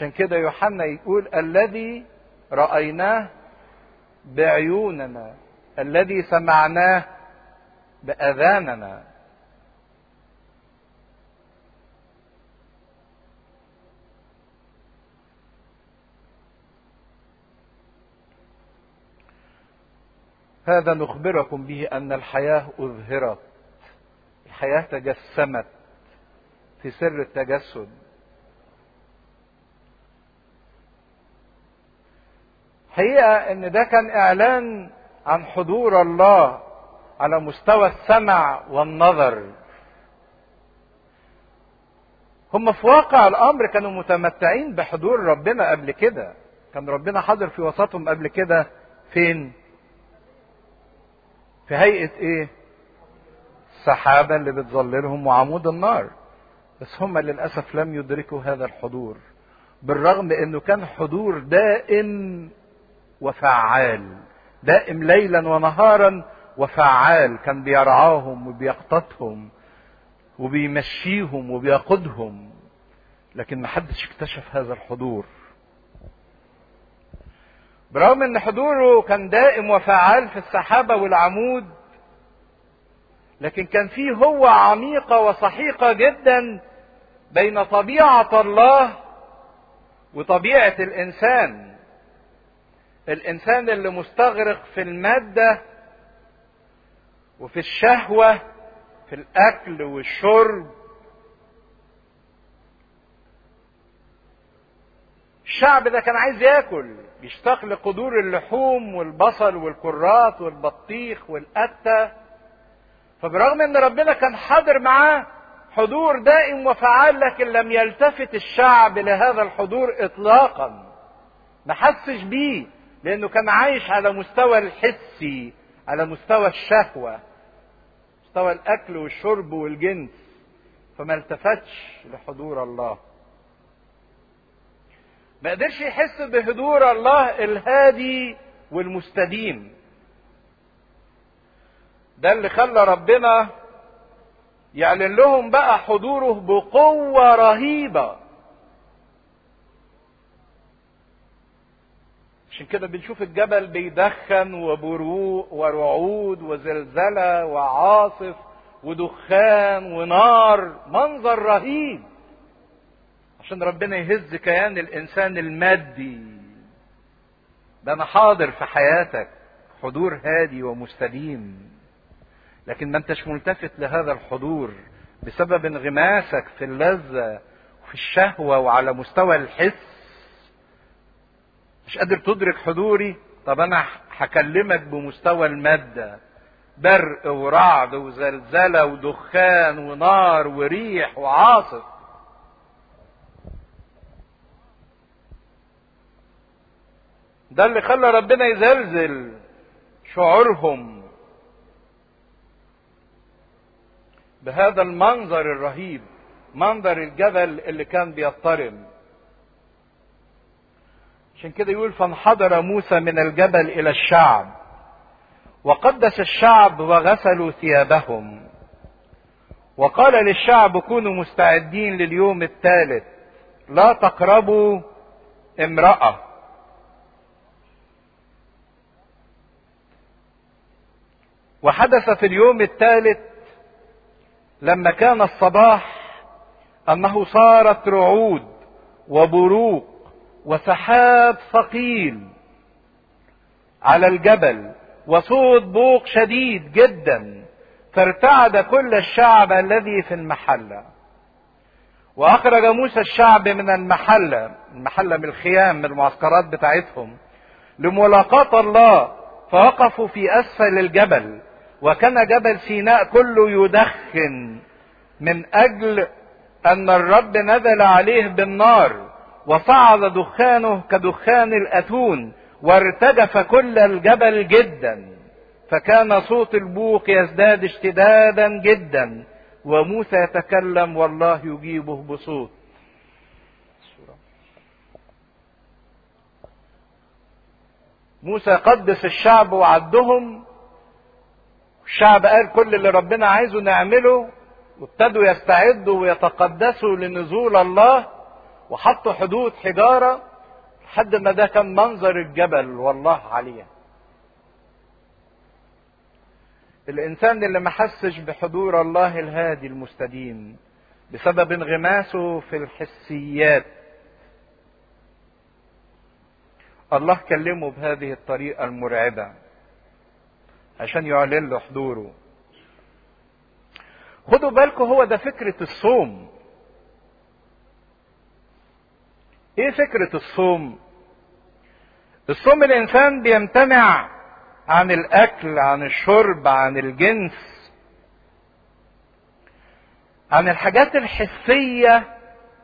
عشان كده يوحنا يقول الذي رأيناه بعيوننا الذي سمعناه بأذاننا هذا نخبركم به أن الحياة أظهرت الحياة تجسمت في سر التجسد حقيقة ان ده كان اعلان عن حضور الله على مستوى السمع والنظر هم في واقع الامر كانوا متمتعين بحضور ربنا قبل كده كان ربنا حاضر في وسطهم قبل كده فين في هيئة ايه السحابة اللي بتظللهم وعمود النار بس هم للأسف لم يدركوا هذا الحضور بالرغم انه كان حضور دائم وفعال دائم ليلا ونهارا وفعال كان بيرعاهم وبيقتطهم وبيمشيهم وبيقودهم لكن محدش اكتشف هذا الحضور برغم ان حضوره كان دائم وفعال في السحابة والعمود لكن كان فيه هو عميقة وسحيقة جدا بين طبيعة الله وطبيعة الإنسان الإنسان اللي مستغرق في المادة وفي الشهوة في الأكل والشرب الشعب ده كان عايز ياكل بيشتاق لقدور اللحوم والبصل والكرات والبطيخ والقتة فبرغم ان ربنا كان حاضر معاه حضور دائم وفعال لكن لم يلتفت الشعب لهذا الحضور اطلاقا ما حسش بيه لانه كان عايش على مستوى الحسي على مستوى الشهوة مستوى الاكل والشرب والجنس فما التفتش لحضور الله ما قدرش يحس بحضور الله الهادي والمستديم ده اللي خلى ربنا يعلن لهم بقى حضوره بقوة رهيبة عشان كده بنشوف الجبل بيدخن وبروق ورعود وزلزلة وعاصف ودخان ونار منظر رهيب عشان ربنا يهز كيان الانسان المادي ده انا حاضر في حياتك حضور هادي ومستديم لكن ما انتش ملتفت لهذا الحضور بسبب انغماسك في اللذة وفي الشهوة وعلى مستوى الحس مش قادر تدرك حضوري طب انا هكلمك بمستوى المادة برق ورعد وزلزلة ودخان ونار وريح وعاصف ده اللي خلى ربنا يزلزل شعورهم بهذا المنظر الرهيب منظر الجبل اللي كان بيضطرم عشان كده يقول فانحدر موسى من الجبل الى الشعب وقدس الشعب وغسلوا ثيابهم وقال للشعب كونوا مستعدين لليوم الثالث لا تقربوا امرأة وحدث في اليوم الثالث لما كان الصباح انه صارت رعود وبروق وسحاب ثقيل على الجبل وصوت بوق شديد جدا فارتعد كل الشعب الذي في المحله واخرج موسى الشعب من المحله المحله من الخيام من المعسكرات بتاعتهم لملاقاة الله فوقفوا في اسفل الجبل وكان جبل سيناء كله يدخن من اجل ان الرب نزل عليه بالنار وصعد دخانه كدخان الاتون وارتجف كل الجبل جدا فكان صوت البوق يزداد اشتدادا جدا وموسى يتكلم والله يجيبه بصوت موسى قدس الشعب وعدهم الشعب قال كل اللي ربنا عايزه نعمله وابتدوا يستعدوا ويتقدسوا لنزول الله وحطوا حدود حجارة لحد ما ده كان منظر الجبل والله عليه الإنسان اللي ما حسش بحضور الله الهادي المستديم بسبب انغماسه في الحسيات الله كلمه بهذه الطريقة المرعبة عشان يعلن له حضوره خدوا بالكم هو ده فكرة الصوم ايه فكرة الصوم الصوم الانسان بيمتنع عن الاكل عن الشرب عن الجنس عن الحاجات الحسية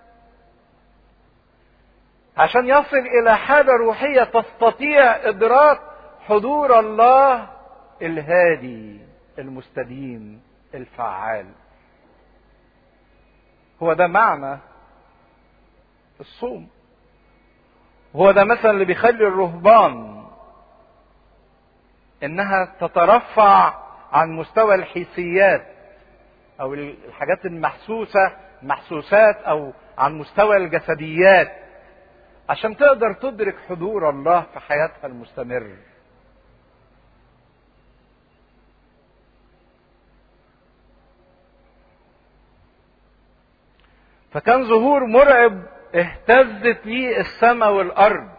عشان يصل الى حالة روحية تستطيع ادراك حضور الله الهادي المستديم الفعال هو ده معنى الصوم هو ده مثلا اللي بيخلي الرهبان انها تترفع عن مستوى الحيثيات او الحاجات المحسوسة محسوسات او عن مستوى الجسديات عشان تقدر تدرك حضور الله في حياتها المستمر فكان ظهور مرعب اهتزت ليه السماء والارض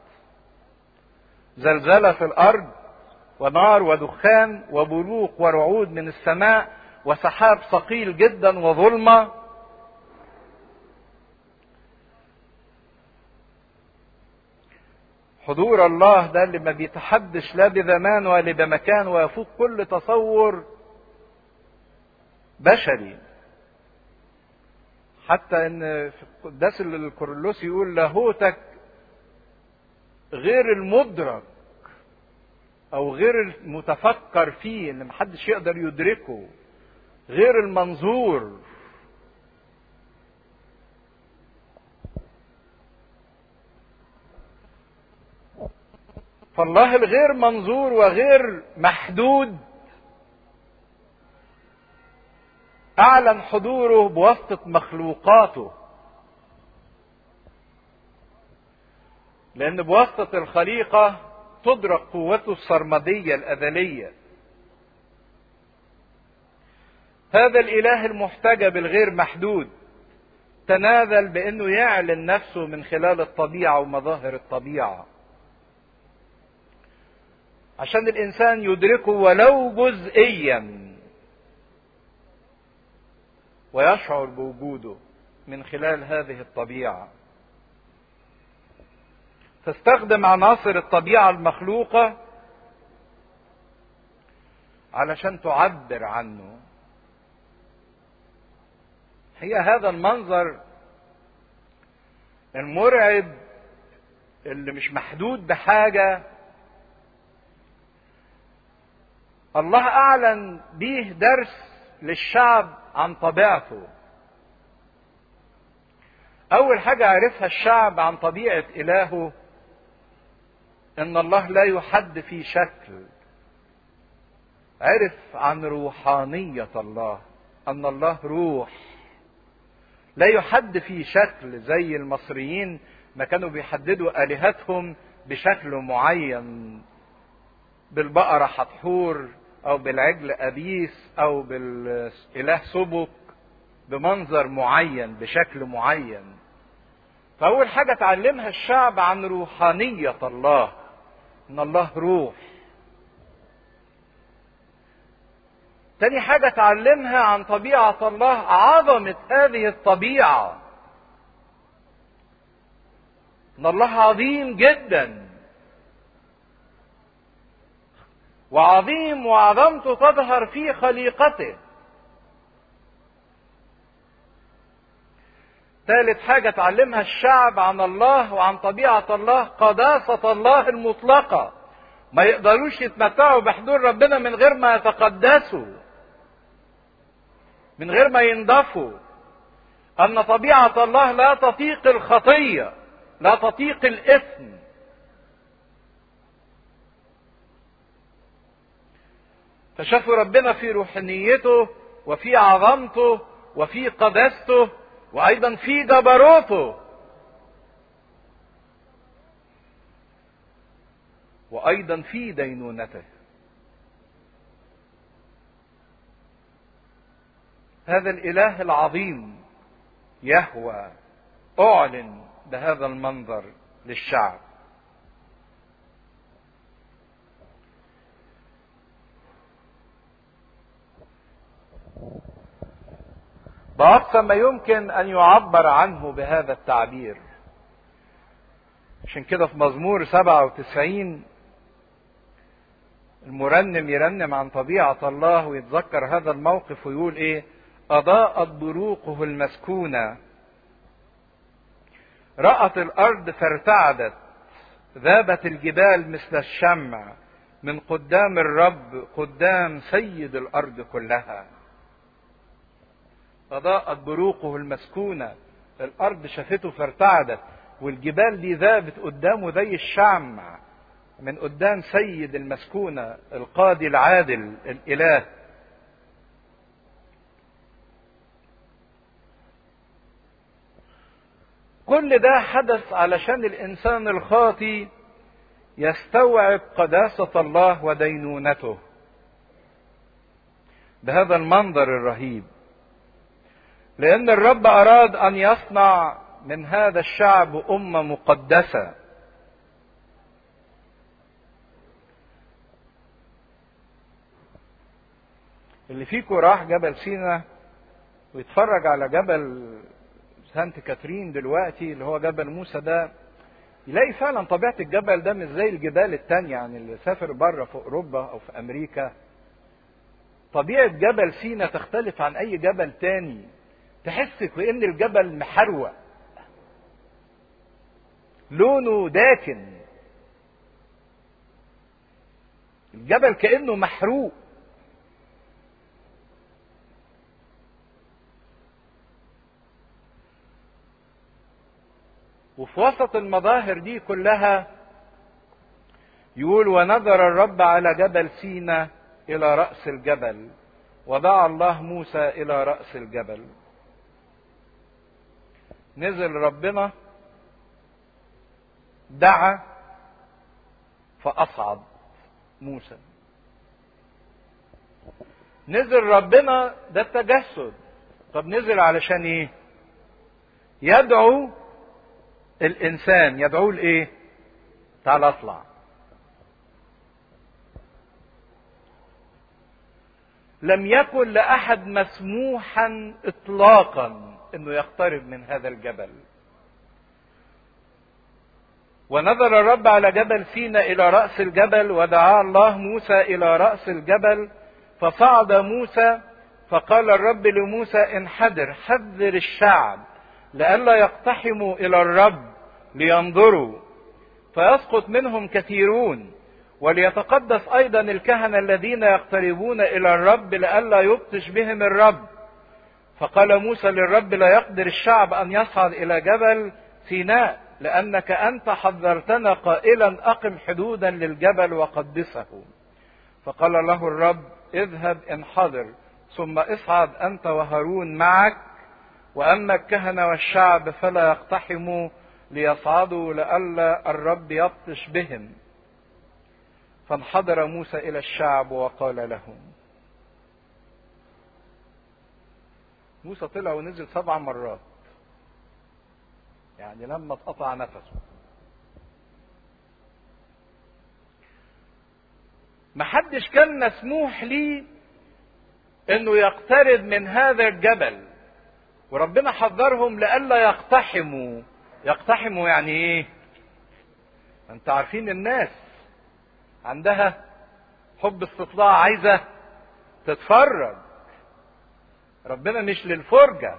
زلزله في الارض ونار ودخان وبروق ورعود من السماء وسحاب ثقيل جدا وظلمه حضور الله ده اللي ما بيتحدش لا بزمان ولا بمكان ويفوق كل تصور بشري حتى ان في القداس الكورلوس يقول لاهوتك غير المدرك او غير المتفكر فيه ان محدش يقدر يدركه غير المنظور فالله الغير منظور وغير محدود اعلن حضوره بواسطه مخلوقاته لان بواسطه الخليقه تدرك قوته السرمديه الازليه هذا الاله المحتجب الغير محدود تنازل بانه يعلن نفسه من خلال الطبيعه ومظاهر الطبيعه عشان الانسان يدركه ولو جزئيا ويشعر بوجوده من خلال هذه الطبيعه فاستخدم عناصر الطبيعه المخلوقه علشان تعبر عنه هي هذا المنظر المرعب اللي مش محدود بحاجه الله اعلن بيه درس للشعب عن طبيعته اول حاجه عرفها الشعب عن طبيعه الهه ان الله لا يحد في شكل عرف عن روحانيه الله ان الله روح لا يحد في شكل زي المصريين ما كانوا بيحددوا الهتهم بشكل معين بالبقره حتحور او بالعجل ابيس او بالاله سبك بمنظر معين بشكل معين فاول حاجه تعلمها الشعب عن روحانيه الله ان الله روح تاني حاجه تعلمها عن طبيعه الله عظمه هذه الطبيعه ان الله عظيم جدا وعظيم وعظمته تظهر في خليقته ثالث حاجة تعلمها الشعب عن الله وعن طبيعة الله قداسة الله المطلقة ما يقدروش يتمتعوا بحضور ربنا من غير ما يتقدسوا من غير ما ينضفوا أن طبيعة الله لا تطيق الخطية لا تطيق الإثم فشافوا ربنا في روحانيته وفي عظمته وفي قداسته وايضا في جبروته وايضا في دينونته هذا الاله العظيم يهوى اعلن بهذا المنظر للشعب بأقصى ما يمكن أن يعبر عنه بهذا التعبير عشان كده في مزمور 97 المرنم يرنم عن طبيعة الله ويتذكر هذا الموقف ويقول ايه أضاءت بروقه المسكونة رأت الأرض فارتعدت ذابت الجبال مثل الشمع من قدام الرب قدام سيد الأرض كلها أضاءت بروقه المسكونة الأرض شافته فارتعدت والجبال دي ذابت قدامه زي الشمع من قدام سيد المسكونة القاضي العادل الإله كل ده حدث علشان الإنسان الخاطي يستوعب قداسة الله ودينونته بهذا المنظر الرهيب لأن الرب أراد أن يصنع من هذا الشعب أمة مقدسة اللي فيكم راح جبل سينا ويتفرج على جبل سانت كاترين دلوقتي اللي هو جبل موسى ده يلاقي فعلا طبيعة الجبل ده مش زي الجبال التانية يعني اللي سافر بره في أوروبا أو في أمريكا طبيعة جبل سينا تختلف عن أي جبل تاني تحس كأن الجبل محروق لونه داكن الجبل كأنه محروق وفي وسط المظاهر دي كلها يقول ونظر الرب على جبل سينا إلى رأس الجبل ودعا الله موسى إلى رأس الجبل نزل ربنا دعا فأصعد موسى نزل ربنا ده التجسد طب نزل علشان ايه يدعو الانسان يدعوه لايه تعال اطلع لم يكن لاحد مسموحا اطلاقا انه يقترب من هذا الجبل ونظر الرب على جبل سينا الى راس الجبل ودعا الله موسى الى راس الجبل فصعد موسى فقال الرب لموسى انحدر حذر الشعب لئلا يقتحموا الى الرب لينظروا فيسقط منهم كثيرون وليتقدس ايضا الكهنه الذين يقتربون الى الرب لئلا يبطش بهم الرب فقال موسى للرب لا يقدر الشعب ان يصعد الى جبل سيناء لانك انت حذرتنا قائلا اقم حدودا للجبل وقدسه فقال له الرب اذهب انحدر ثم اصعد انت وهارون معك واما الكهنه والشعب فلا يقتحموا ليصعدوا لئلا الرب يبطش بهم فانحدر موسى الى الشعب وقال لهم موسى طلع ونزل سبع مرات يعني لما اتقطع نفسه محدش كان مسموح ليه انه يقترب من هذا الجبل وربنا حذرهم لئلا يقتحموا يقتحموا يعني ايه انت عارفين الناس عندها حب استطلاع عايزه تتفرج ربنا مش للفرجه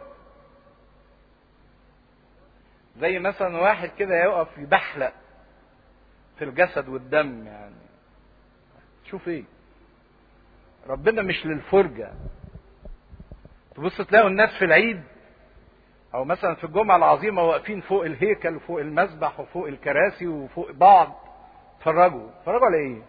زي مثلا واحد كده يقف يبحلق في الجسد والدم يعني شوف ايه ربنا مش للفرجة تبص تلاقوا الناس في العيد او مثلا في الجمعة العظيمة واقفين فوق الهيكل وفوق المسبح وفوق الكراسي وفوق بعض اتفرجوا اتفرجوا على ايه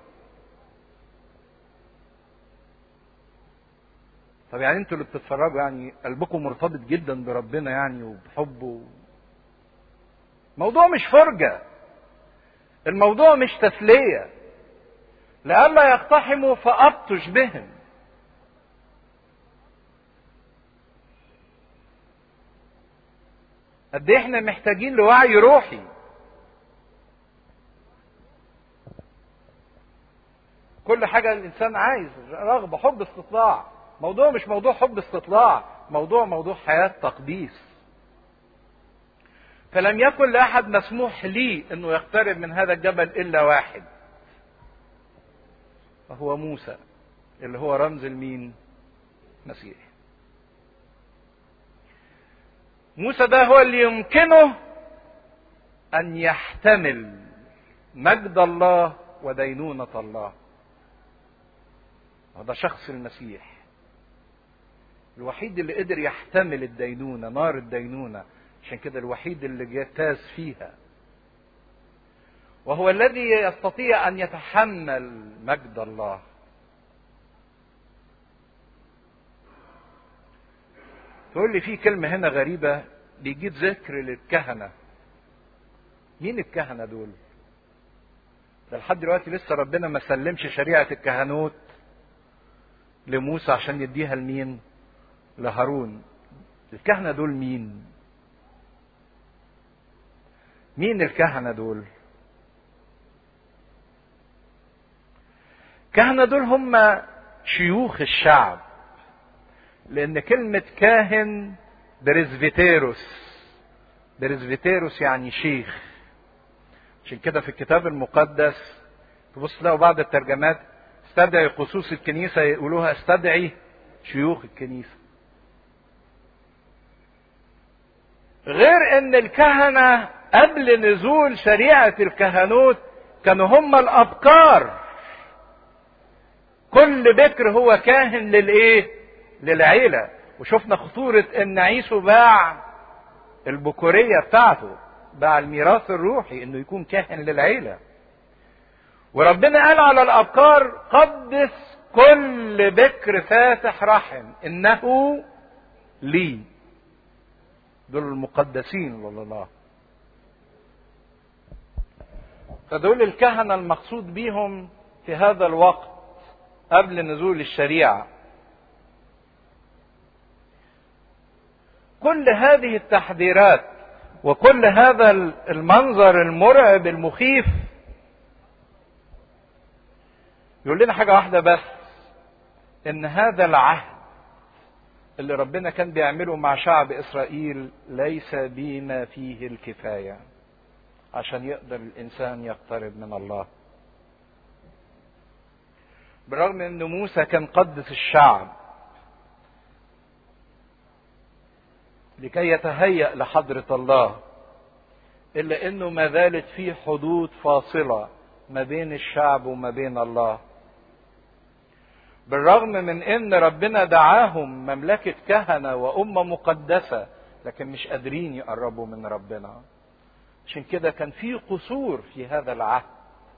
طب يعني انتوا اللي بتتفرجوا يعني قلبكم مرتبط جدا بربنا يعني وبحبه موضوع مش فرجة الموضوع مش تسلية لئلا يقتحموا فأبطش بهم قد ايه احنا محتاجين لوعي روحي كل حاجة الإنسان عايز رغبة حب استطلاع موضوع مش موضوع حب استطلاع موضوع موضوع حياة تقديس فلم يكن لأحد مسموح لي أنه يقترب من هذا الجبل إلا واحد وهو موسى اللي هو رمز المين مسيح موسى ده هو اللي يمكنه أن يحتمل مجد الله ودينونة الله هذا شخص المسيح الوحيد اللي قدر يحتمل الدينونة نار الدينونة عشان كده الوحيد اللي جتاز فيها وهو الذي يستطيع أن يتحمل مجد الله تقول لي في كلمة هنا غريبة بيجيب ذكر للكهنة مين الكهنة دول ده لحد دلوقتي لسه ربنا ما سلمش شريعة الكهنوت لموسى عشان يديها لمين لهارون الكهنة دول مين مين الكهنة دول الكهنة دول هم شيوخ الشعب لأن كلمة كاهن بريزفيتيروس بريزفيتيروس يعني شيخ عشان كده في الكتاب المقدس تبص تلاقوا بعض الترجمات استدعي قصوص الكنيسة يقولوها استدعي شيوخ الكنيسة غير ان الكهنة قبل نزول شريعة الكهنوت كانوا هم الابكار كل بكر هو كاهن للايه للعيلة وشفنا خطورة ان عيسو باع البكورية بتاعته باع الميراث الروحي انه يكون كاهن للعيلة وربنا قال على الابكار قدس كل بكر فاتح رحم انه لي دول المقدسين لله فدول الكهنة المقصود بيهم في هذا الوقت قبل نزول الشريعة كل هذه التحذيرات وكل هذا المنظر المرعب المخيف يقول لنا حاجة واحدة بس ان هذا العهد اللي ربنا كان بيعمله مع شعب اسرائيل ليس بما فيه الكفاية عشان يقدر الانسان يقترب من الله بالرغم ان موسى كان قدس الشعب لكي يتهيأ لحضرة الله إلا إنه ما زالت في حدود فاصلة ما بين الشعب وما بين الله بالرغم من ان ربنا دعاهم مملكة كهنة وأمة مقدسة لكن مش قادرين يقربوا من ربنا عشان كده كان في قصور في هذا العهد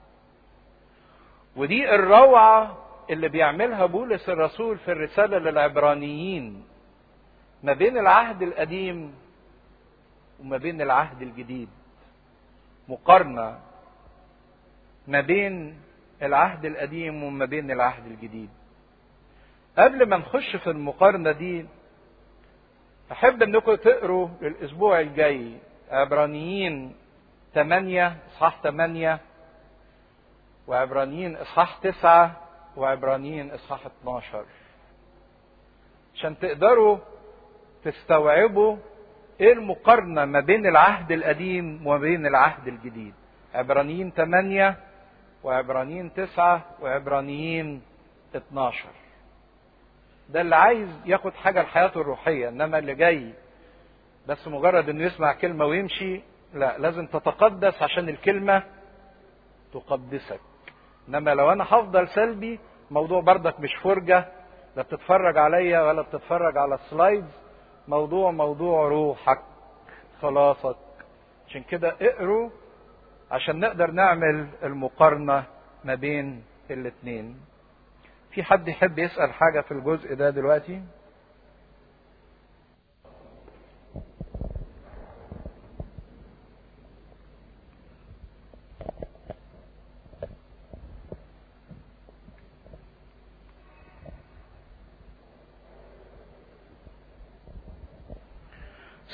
ودي الروعة اللي بيعملها بولس الرسول في الرسالة للعبرانيين ما بين العهد القديم وما بين العهد الجديد مقارنة ما بين العهد القديم وما بين العهد الجديد قبل ما نخش في المقارنة دي أحب أنكم تقروا الأسبوع الجاي عبرانيين 8 إصحاح 8 وعبرانيين إصحاح 9 وعبرانيين إصحاح 12 عشان تقدروا تستوعبوا ايه المقارنة ما بين العهد القديم وما بين العهد الجديد عبرانيين 8 وعبرانيين 9 وعبرانيين 12 ده اللي عايز ياخد حاجة لحياته الروحية انما اللي جاي بس مجرد انه يسمع كلمة ويمشي لا لازم تتقدس عشان الكلمة تقدسك انما لو انا هفضل سلبي موضوع بردك مش فرجة لا بتتفرج عليا ولا بتتفرج على السلايدز موضوع موضوع روحك خلاصك عشان كده اقروا عشان نقدر نعمل المقارنة ما بين الاتنين في حد يحب يسأل حاجة في الجزء ده دلوقتي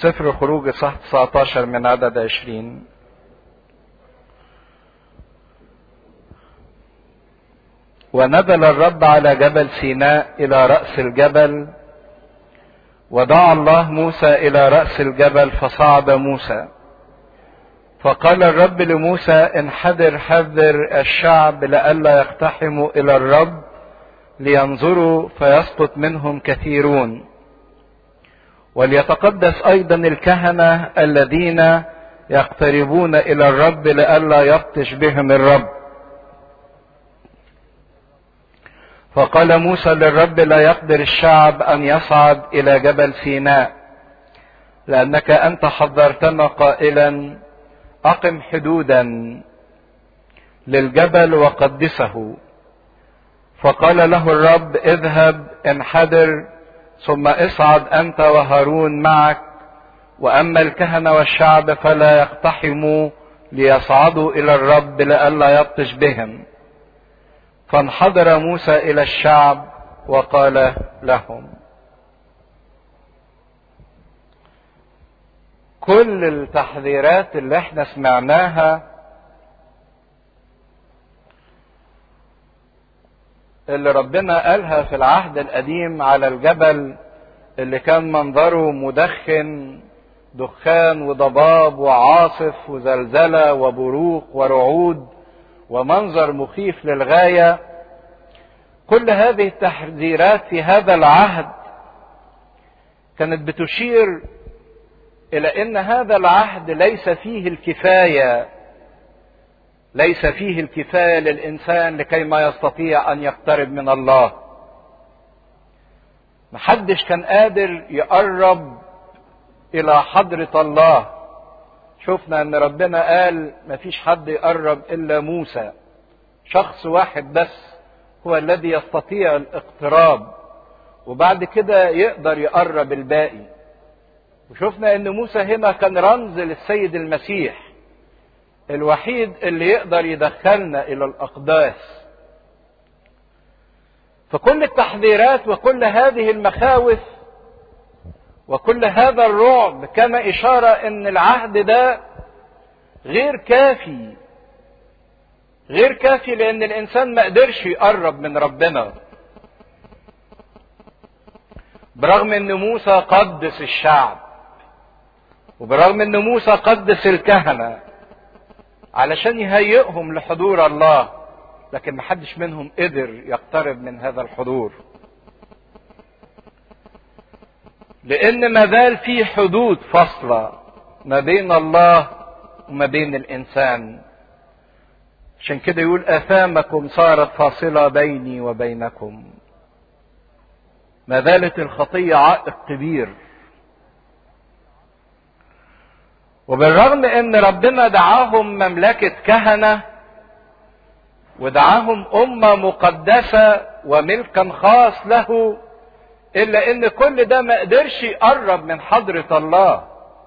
سفر الخروج صح 19 من عدد 20 ونزل الرب على جبل سيناء إلى رأس الجبل ودعا الله موسى إلى رأس الجبل فصعد موسى فقال الرب لموسى انحدر حذر الشعب لئلا يقتحموا إلى الرب لينظروا فيسقط منهم كثيرون وليتقدس أيضا الكهنة الذين يقتربون إلى الرب لئلا يبطش بهم الرب فقال موسى للرب لا يقدر الشعب ان يصعد الى جبل سيناء لانك انت حذرتنا قائلا اقم حدودا للجبل وقدسه فقال له الرب اذهب انحدر ثم اصعد انت وهارون معك واما الكهنه والشعب فلا يقتحموا ليصعدوا الى الرب لئلا يبطش بهم فانحدر موسى الى الشعب وقال لهم كل التحذيرات اللي احنا سمعناها اللي ربنا قالها في العهد القديم على الجبل اللي كان منظره مدخن دخان وضباب وعاصف وزلزله وبروق ورعود ومنظر مخيف للغايه كل هذه التحذيرات في هذا العهد كانت بتشير الى ان هذا العهد ليس فيه الكفايه ليس فيه الكفايه للانسان لكي ما يستطيع ان يقترب من الله محدش كان قادر يقرب الى حضره الله شفنا ان ربنا قال مفيش حد يقرب الا موسى شخص واحد بس هو الذي يستطيع الاقتراب وبعد كده يقدر يقرب الباقي وشفنا ان موسى هنا كان رمز للسيد المسيح الوحيد اللي يقدر يدخلنا الى الاقداس فكل التحذيرات وكل هذه المخاوف وكل هذا الرعب كان اشاره ان العهد ده غير كافي غير كافي لان الانسان ما قدرش يقرب من ربنا برغم ان موسى قدس الشعب وبرغم ان موسى قدس الكهنه علشان يهيئهم لحضور الله لكن محدش منهم قدر يقترب من هذا الحضور لان ما زال في حدود فاصله ما بين الله وما بين الانسان عشان كده يقول اثامكم صارت فاصله بيني وبينكم ما زالت الخطيه عائق كبير وبالرغم ان ربنا دعاهم مملكه كهنه ودعاهم امه مقدسه وملكا خاص له الا ان كل ده ما قدرش يقرب من حضره الله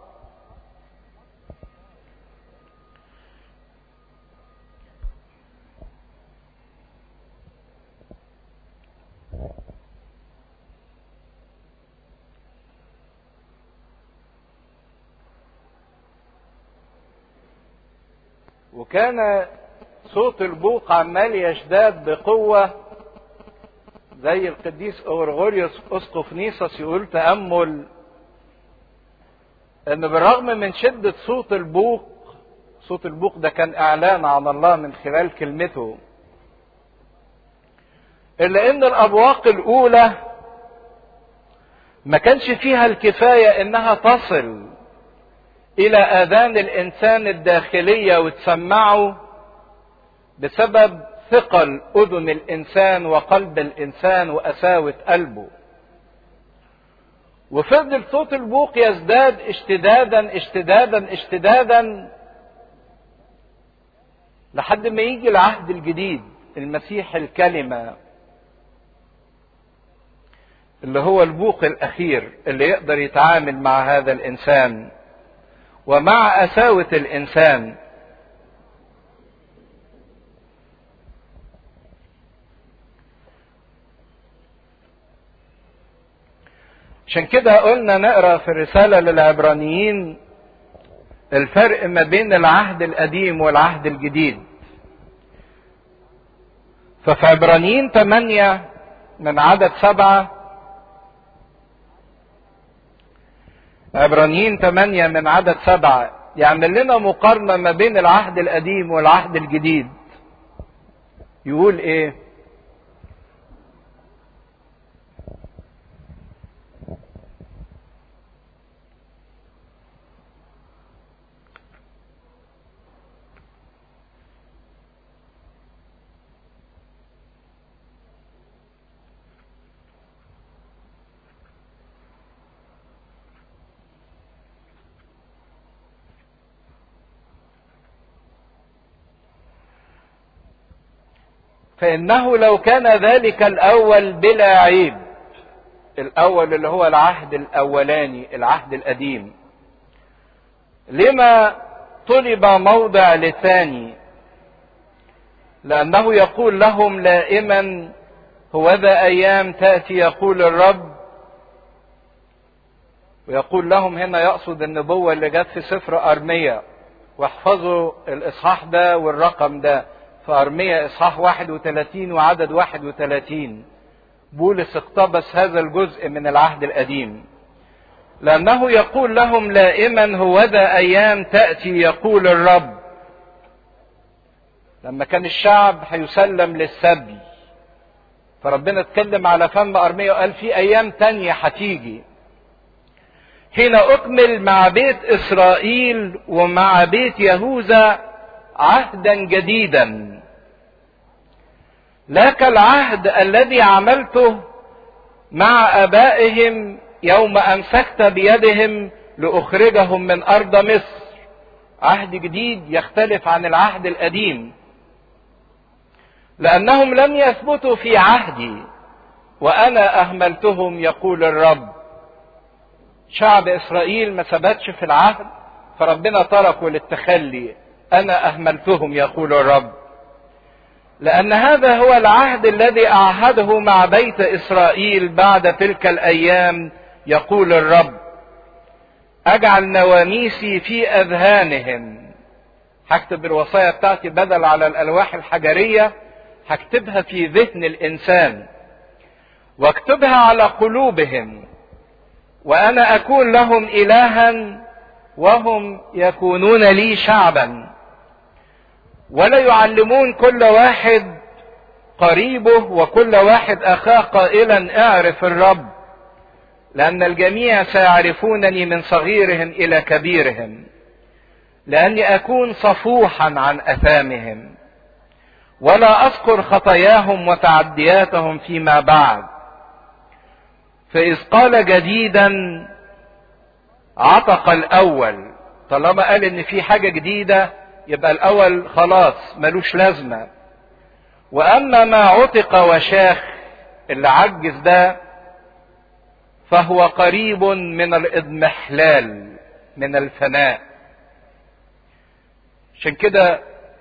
وكان صوت البوق عمال يشتد بقوة زي القديس أورغوريوس أسقف نيسوس يقول تأمل إن بالرغم من شدة صوت البوق صوت البوق ده كان إعلان عن الله من خلال كلمته إلا إن الأبواق الأولى ما كانش فيها الكفاية إنها تصل الى اذان الانسان الداخليه وتسمعه بسبب ثقل اذن الانسان وقلب الانسان وقساوه قلبه وفضل صوت البوق يزداد اشتدادا اشتدادا اشتدادا لحد ما يجي العهد الجديد المسيح الكلمه اللي هو البوق الاخير اللي يقدر يتعامل مع هذا الانسان ومع قساوة الإنسان عشان كده قلنا نقرا في الرسالة للعبرانيين الفرق ما بين العهد القديم والعهد الجديد ففي عبرانيين 8 من عدد سبعة عبرانيين 8 من عدد سبعة يعمل لنا مقارنة ما بين العهد القديم والعهد الجديد يقول ايه فإنه لو كان ذلك الأول بلا عيب الأول اللي هو العهد الأولاني العهد القديم لما طلب موضع لثاني لأنه يقول لهم لائما هوذا أيام تأتي يقول الرب ويقول لهم هنا يقصد النبوة اللي جت في سفر أرمية واحفظوا الإصحاح ده والرقم ده في أرمية إصحاح 31 وعدد 31 بولس اقتبس هذا الجزء من العهد القديم لأنه يقول لهم لائما هوذا أيام تأتي يقول الرب لما كان الشعب هيسلم للسبي فربنا اتكلم على فم أرمية وقال في أيام تانية هتيجي حين أكمل مع بيت إسرائيل ومع بيت يهوذا عهدا جديدا لا كالعهد الذي عملته مع ابائهم يوم امسكت بيدهم لاخرجهم من ارض مصر عهد جديد يختلف عن العهد القديم لانهم لم يثبتوا في عهدي وانا اهملتهم يقول الرب شعب اسرائيل ما ثبتش في العهد فربنا تركوا للتخلي انا اهملتهم يقول الرب لان هذا هو العهد الذي اعهده مع بيت اسرائيل بعد تلك الايام يقول الرب اجعل نواميسي في اذهانهم هكتب الوصايا بتاعتي بدل على الالواح الحجريه هكتبها في ذهن الانسان واكتبها على قلوبهم وانا اكون لهم الها وهم يكونون لي شعبا ولا يعلمون كل واحد قريبه وكل واحد اخاه قائلا اعرف الرب لان الجميع سيعرفونني من صغيرهم الى كبيرهم لاني اكون صفوحا عن اثامهم ولا اذكر خطاياهم وتعدياتهم فيما بعد فاذ قال جديدا عتق الاول طالما قال ان في حاجه جديده يبقى الاول خلاص ملوش لازمه واما ما عتق وشاخ اللي عجز ده فهو قريب من الاضمحلال من الفناء عشان كده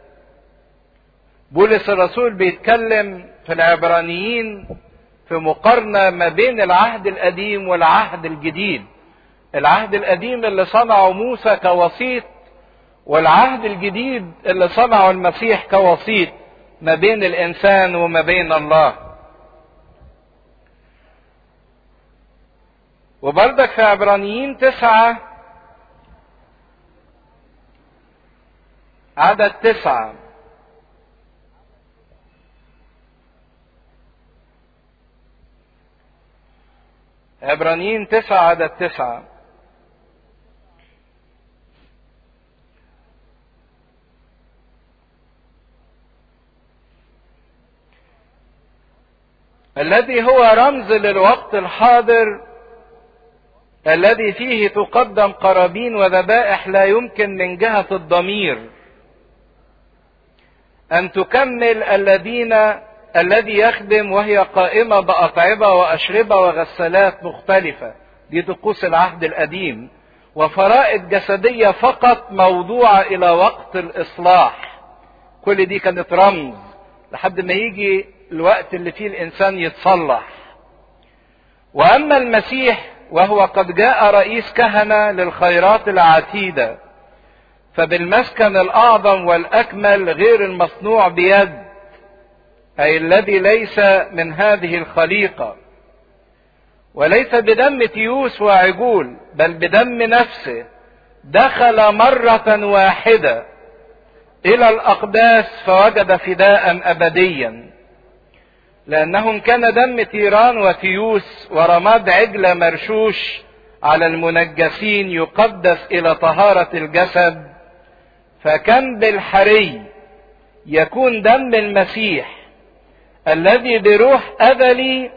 بولس الرسول بيتكلم في العبرانيين في مقارنه ما بين العهد القديم والعهد الجديد العهد القديم اللي صنعه موسى كوسيط والعهد الجديد اللي صنعه المسيح كوسيط ما بين الانسان وما بين الله وبرضك في عبرانيين تسعة عدد تسعة عبرانيين تسعة عدد تسعة الذي هو رمز للوقت الحاضر الذي فيه تقدم قرابين وذبائح لا يمكن من جهة الضمير أن تكمل الذين الذي يخدم وهي قائمة بأطعمة وأشربة وغسالات مختلفة دي طقوس العهد القديم وفرائض جسدية فقط موضوعة إلى وقت الإصلاح كل دي كانت رمز لحد ما يجي الوقت اللي فيه الإنسان يتصلح وأما المسيح وهو قد جاء رئيس كهنة للخيرات العتيدة فبالمسكن الأعظم والأكمل غير المصنوع بيد أي الذي ليس من هذه الخليقة وليس بدم تيوس وعجول بل بدم نفسه دخل مرة واحدة إلى الأقداس فوجد فداء أبديا لأنه كان دم تيران وتيوس ورماد عجلة مرشوش على المنجسين يقدس إلى طهارة الجسد فكم بالحري يكون دم المسيح الذي بروح أذلي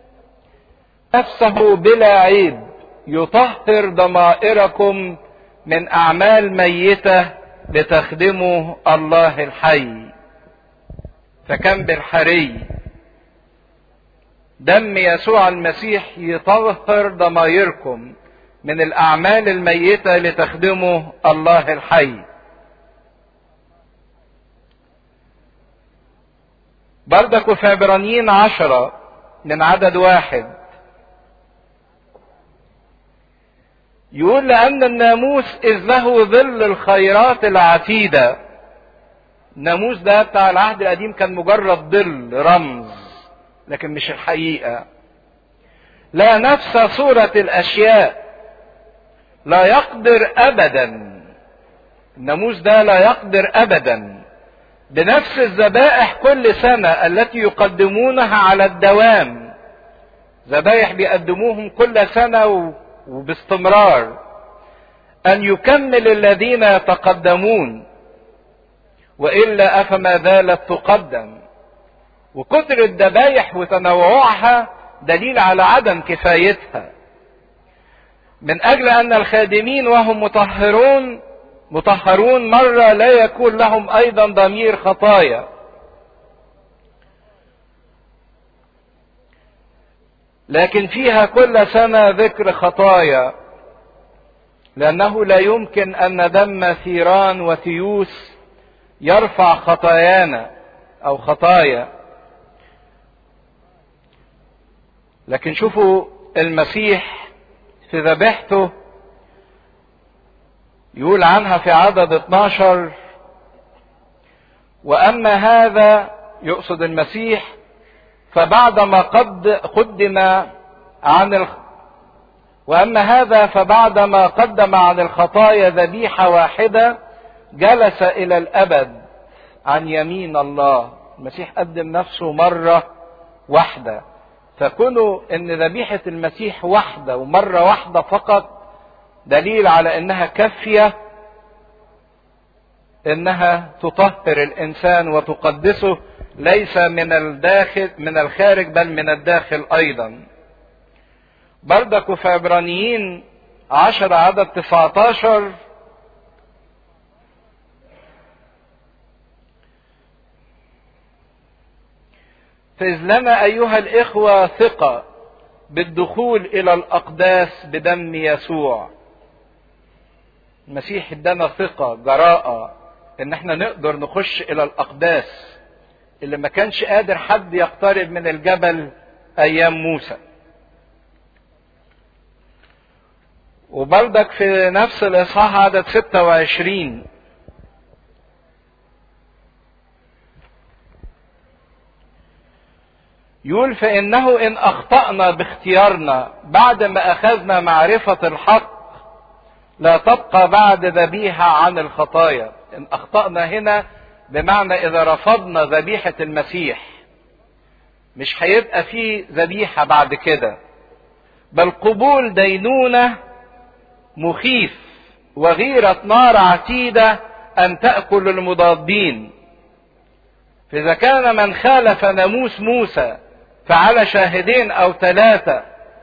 نفسه بلا عيب يطهر ضمائركم من أعمال ميتة لتخدموا الله الحي فكم بالحري دم يسوع المسيح يطهر ضمائركم من الأعمال الميتة لتخدموا الله الحي بردك في عبرانيين عشرة من عدد واحد يقول لأن الناموس إذ له ظل الخيرات العتيدة الناموس ده بتاع العهد القديم كان مجرد ظل رمز لكن مش الحقيقة لا نفس صورة الأشياء لا يقدر أبدا الناموس ده لا يقدر أبدا بنفس الذبائح كل سنة التي يقدمونها على الدوام ذبائح بيقدموهم كل سنة وباستمرار أن يكمل الذين يتقدمون وإلا أفما زالت تقدم وكتر الذبايح وتنوعها دليل على عدم كفايتها من أجل أن الخادمين وهم مطهرون مطهرون مرة لا يكون لهم أيضا ضمير خطايا لكن فيها كل سنة ذكر خطايا لأنه لا يمكن أن دم ثيران وتيوس يرفع خطايانا أو خطايا لكن شوفوا المسيح في ذبيحته يقول عنها في عدد 12 واما هذا يقصد المسيح فبعدما قد قدم عن الخ... واما هذا فبعدما قدم عن الخطايا ذبيحه واحده جلس الى الابد عن يمين الله المسيح قدم نفسه مره واحده فكونوا ان ذبيحه المسيح واحده ومره واحده فقط دليل على انها كافيه انها تطهر الانسان وتقدسه ليس من الداخل من الخارج بل من الداخل ايضا بردك في عبرانيين عشر عدد تسعتاشر فإذ لنا أيها الإخوة ثقة بالدخول إلى الأقداس بدم يسوع المسيح ادانا ثقة جراءة ان احنا نقدر نخش الى الاقداس اللي ما كانش قادر حد يقترب من الجبل ايام موسى وبردك في نفس الاصحاح عدد 26 يقول فانه ان اخطانا باختيارنا بعد ما اخذنا معرفه الحق لا تبقى بعد ذبيحة عن الخطايا إن أخطأنا هنا بمعنى إذا رفضنا ذبيحة المسيح مش هيبقى فيه ذبيحة بعد كده بل قبول دينونة مخيف وغيرة نار عتيدة أن تأكل المضادين فإذا كان من خالف ناموس موسى فعلى شاهدين أو ثلاثة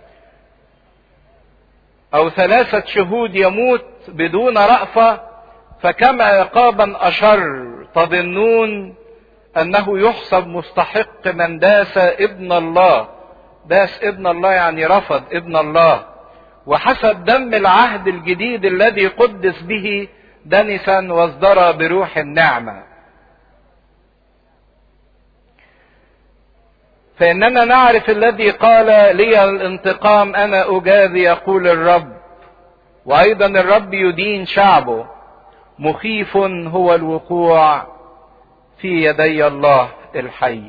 أو ثلاثة شهود يموت بدون رأفة فكم عقابا أشر تظنون أنه يحسب مستحق من داس ابن الله داس ابن الله يعني رفض ابن الله وحسب دم العهد الجديد الذي قدس به دنسا وازدرى بروح النعمة فإننا نعرف الذي قال لي الانتقام أنا أجازي يقول الرب وأيضا الرب يدين شعبه مخيف هو الوقوع في يدي الله الحي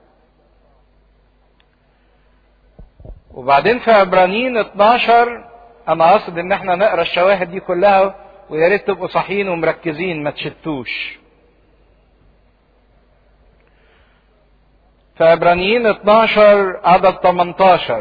وبعدين في عبرانيين 12 انا قصد ان احنا نقرا الشواهد دي كلها ويا ريت تبقوا صاحيين ومركزين ما تشتوش في عبرانيين 12 عدد 18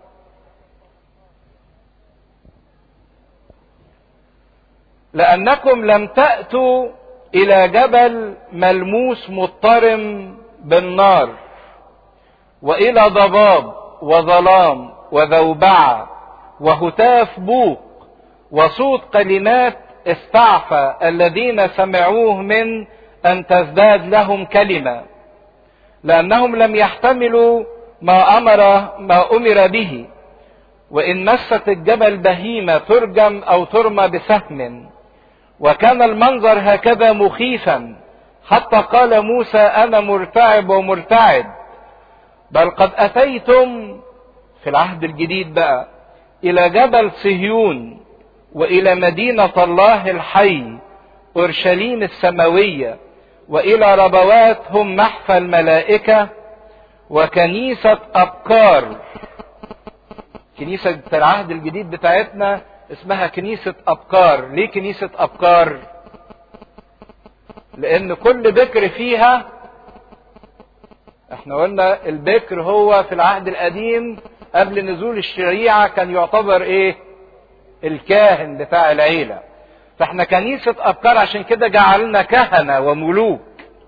لأنكم لم تأتوا إلى جبل ملموس مضطرم بالنار وإلى ضباب وظلام وذوبعة وهتاف بوق وصوت كلمات استعفى الذين سمعوه من أن تزداد لهم كلمة لأنهم لم يحتملوا ما أمر ما أمر به وإن مست الجبل بهيمة ترجم أو ترمى بسهم وكان المنظر هكذا مخيفا حتى قال موسى انا مرتعب ومرتعد بل قد اتيتم في العهد الجديد بقى الى جبل صهيون والى مدينه الله الحي اورشليم السماويه والى ربوات هم محفى الملائكه وكنيسه ابكار كنيسه العهد الجديد بتاعتنا اسمها كنيسة أبكار ليه كنيسة أبكار لأن كل بكر فيها احنا قلنا البكر هو في العهد القديم قبل نزول الشريعة كان يعتبر ايه الكاهن بتاع العيلة فاحنا كنيسة أبكار عشان كده جعلنا كهنة وملوك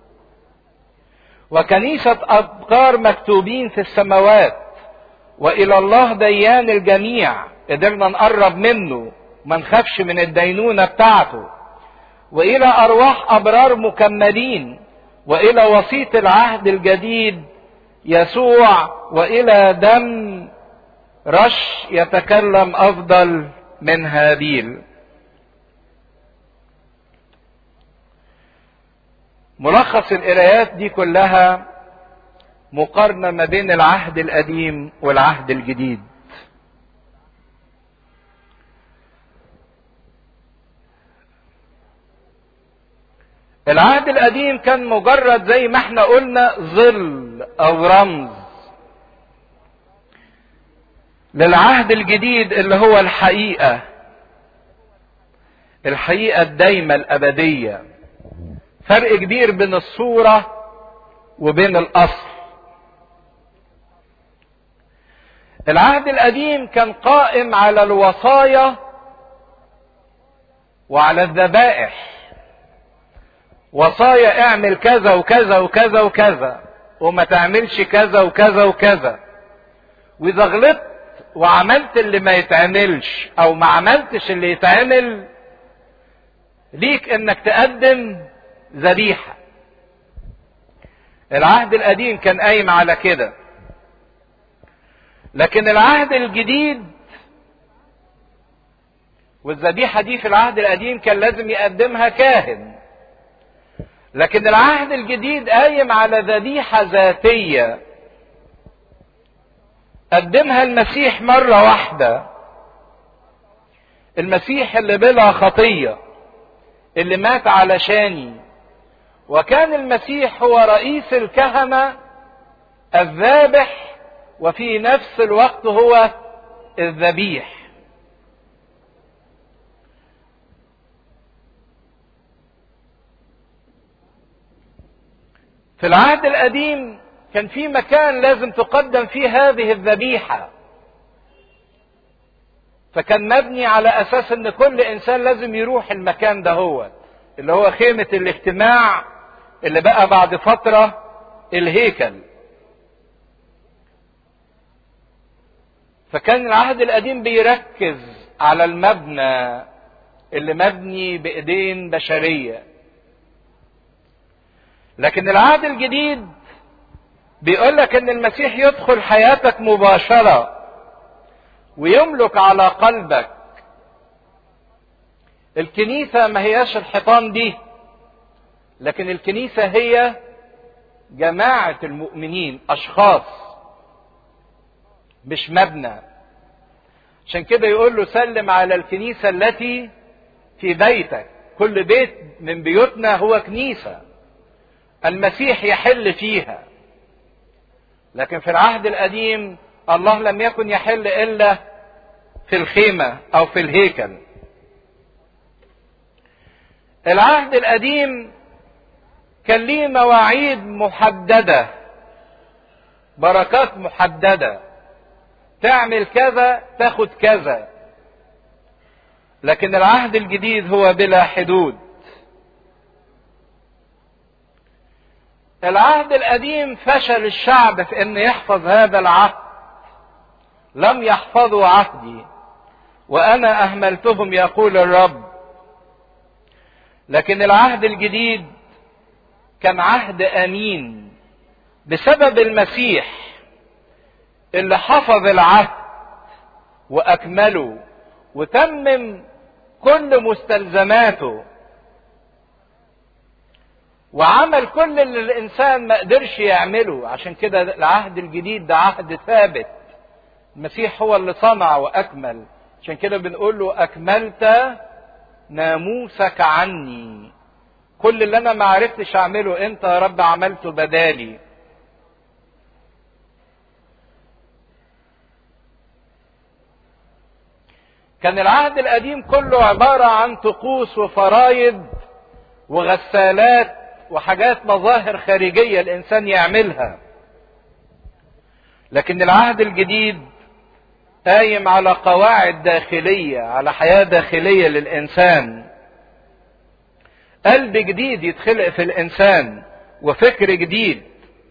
وكنيسة أبكار مكتوبين في السماوات وإلى الله ديان الجميع قدرنا نقرب منه ما نخافش من الدينونة بتاعته وإلى أرواح أبرار مكملين وإلى وسيط العهد الجديد يسوع وإلى دم رش يتكلم أفضل من هابيل ملخص القرايات دي كلها مقارنة ما بين العهد القديم والعهد الجديد العهد القديم كان مجرد زي ما احنا قلنا ظل او رمز للعهد الجديد اللي هو الحقيقة الحقيقة الدايمة الأبدية فرق كبير بين الصورة وبين الأصل العهد القديم كان قائم على الوصايا وعلى الذبائح وصايا اعمل كذا وكذا وكذا وكذا وما تعملش كذا وكذا وكذا واذا غلطت وعملت اللي ما يتعملش او ما عملتش اللي يتعمل ليك انك تقدم ذبيحة العهد القديم كان قايم على كده لكن العهد الجديد والذبيحة دي في العهد القديم كان لازم يقدمها كاهن لكن العهد الجديد قايم على ذبيحة ذاتية قدمها المسيح مرة واحدة المسيح اللي بلا خطية اللي مات علشاني وكان المسيح هو رئيس الكهنة الذابح وفي نفس الوقت هو الذبيح في العهد القديم كان في مكان لازم تقدم فيه هذه الذبيحه فكان مبني على اساس ان كل انسان لازم يروح المكان ده هو اللي هو خيمه الاجتماع اللي بقى بعد فتره الهيكل فكان العهد القديم بيركز على المبنى اللي مبني بايدين بشريه لكن العهد الجديد بيقول لك ان المسيح يدخل حياتك مباشره ويملك على قلبك الكنيسه ما هياش الحيطان دي لكن الكنيسه هي جماعه المؤمنين اشخاص مش مبنى عشان كده يقول له سلم على الكنيسة التي في بيتك كل بيت من بيوتنا هو كنيسة المسيح يحل فيها لكن في العهد القديم الله لم يكن يحل إلا في الخيمة أو في الهيكل العهد القديم كان ليه مواعيد محددة بركات محددة تعمل كذا تاخد كذا لكن العهد الجديد هو بلا حدود العهد القديم فشل الشعب في ان يحفظ هذا العهد لم يحفظوا عهدي وانا اهملتهم يقول الرب لكن العهد الجديد كان عهد امين بسبب المسيح اللي حفظ العهد واكمله وتمم كل مستلزماته وعمل كل اللي الانسان ما قدرش يعمله عشان كده العهد الجديد ده عهد ثابت المسيح هو اللي صنع واكمل عشان كده بنقول له اكملت ناموسك عني كل اللي انا ما عرفتش اعمله انت يا رب عملته بدالي كان العهد القديم كله عبارة عن طقوس وفرايد وغسالات وحاجات مظاهر خارجية الإنسان يعملها لكن العهد الجديد قايم على قواعد داخلية على حياة داخلية للإنسان قلب جديد يتخلق في الإنسان وفكر جديد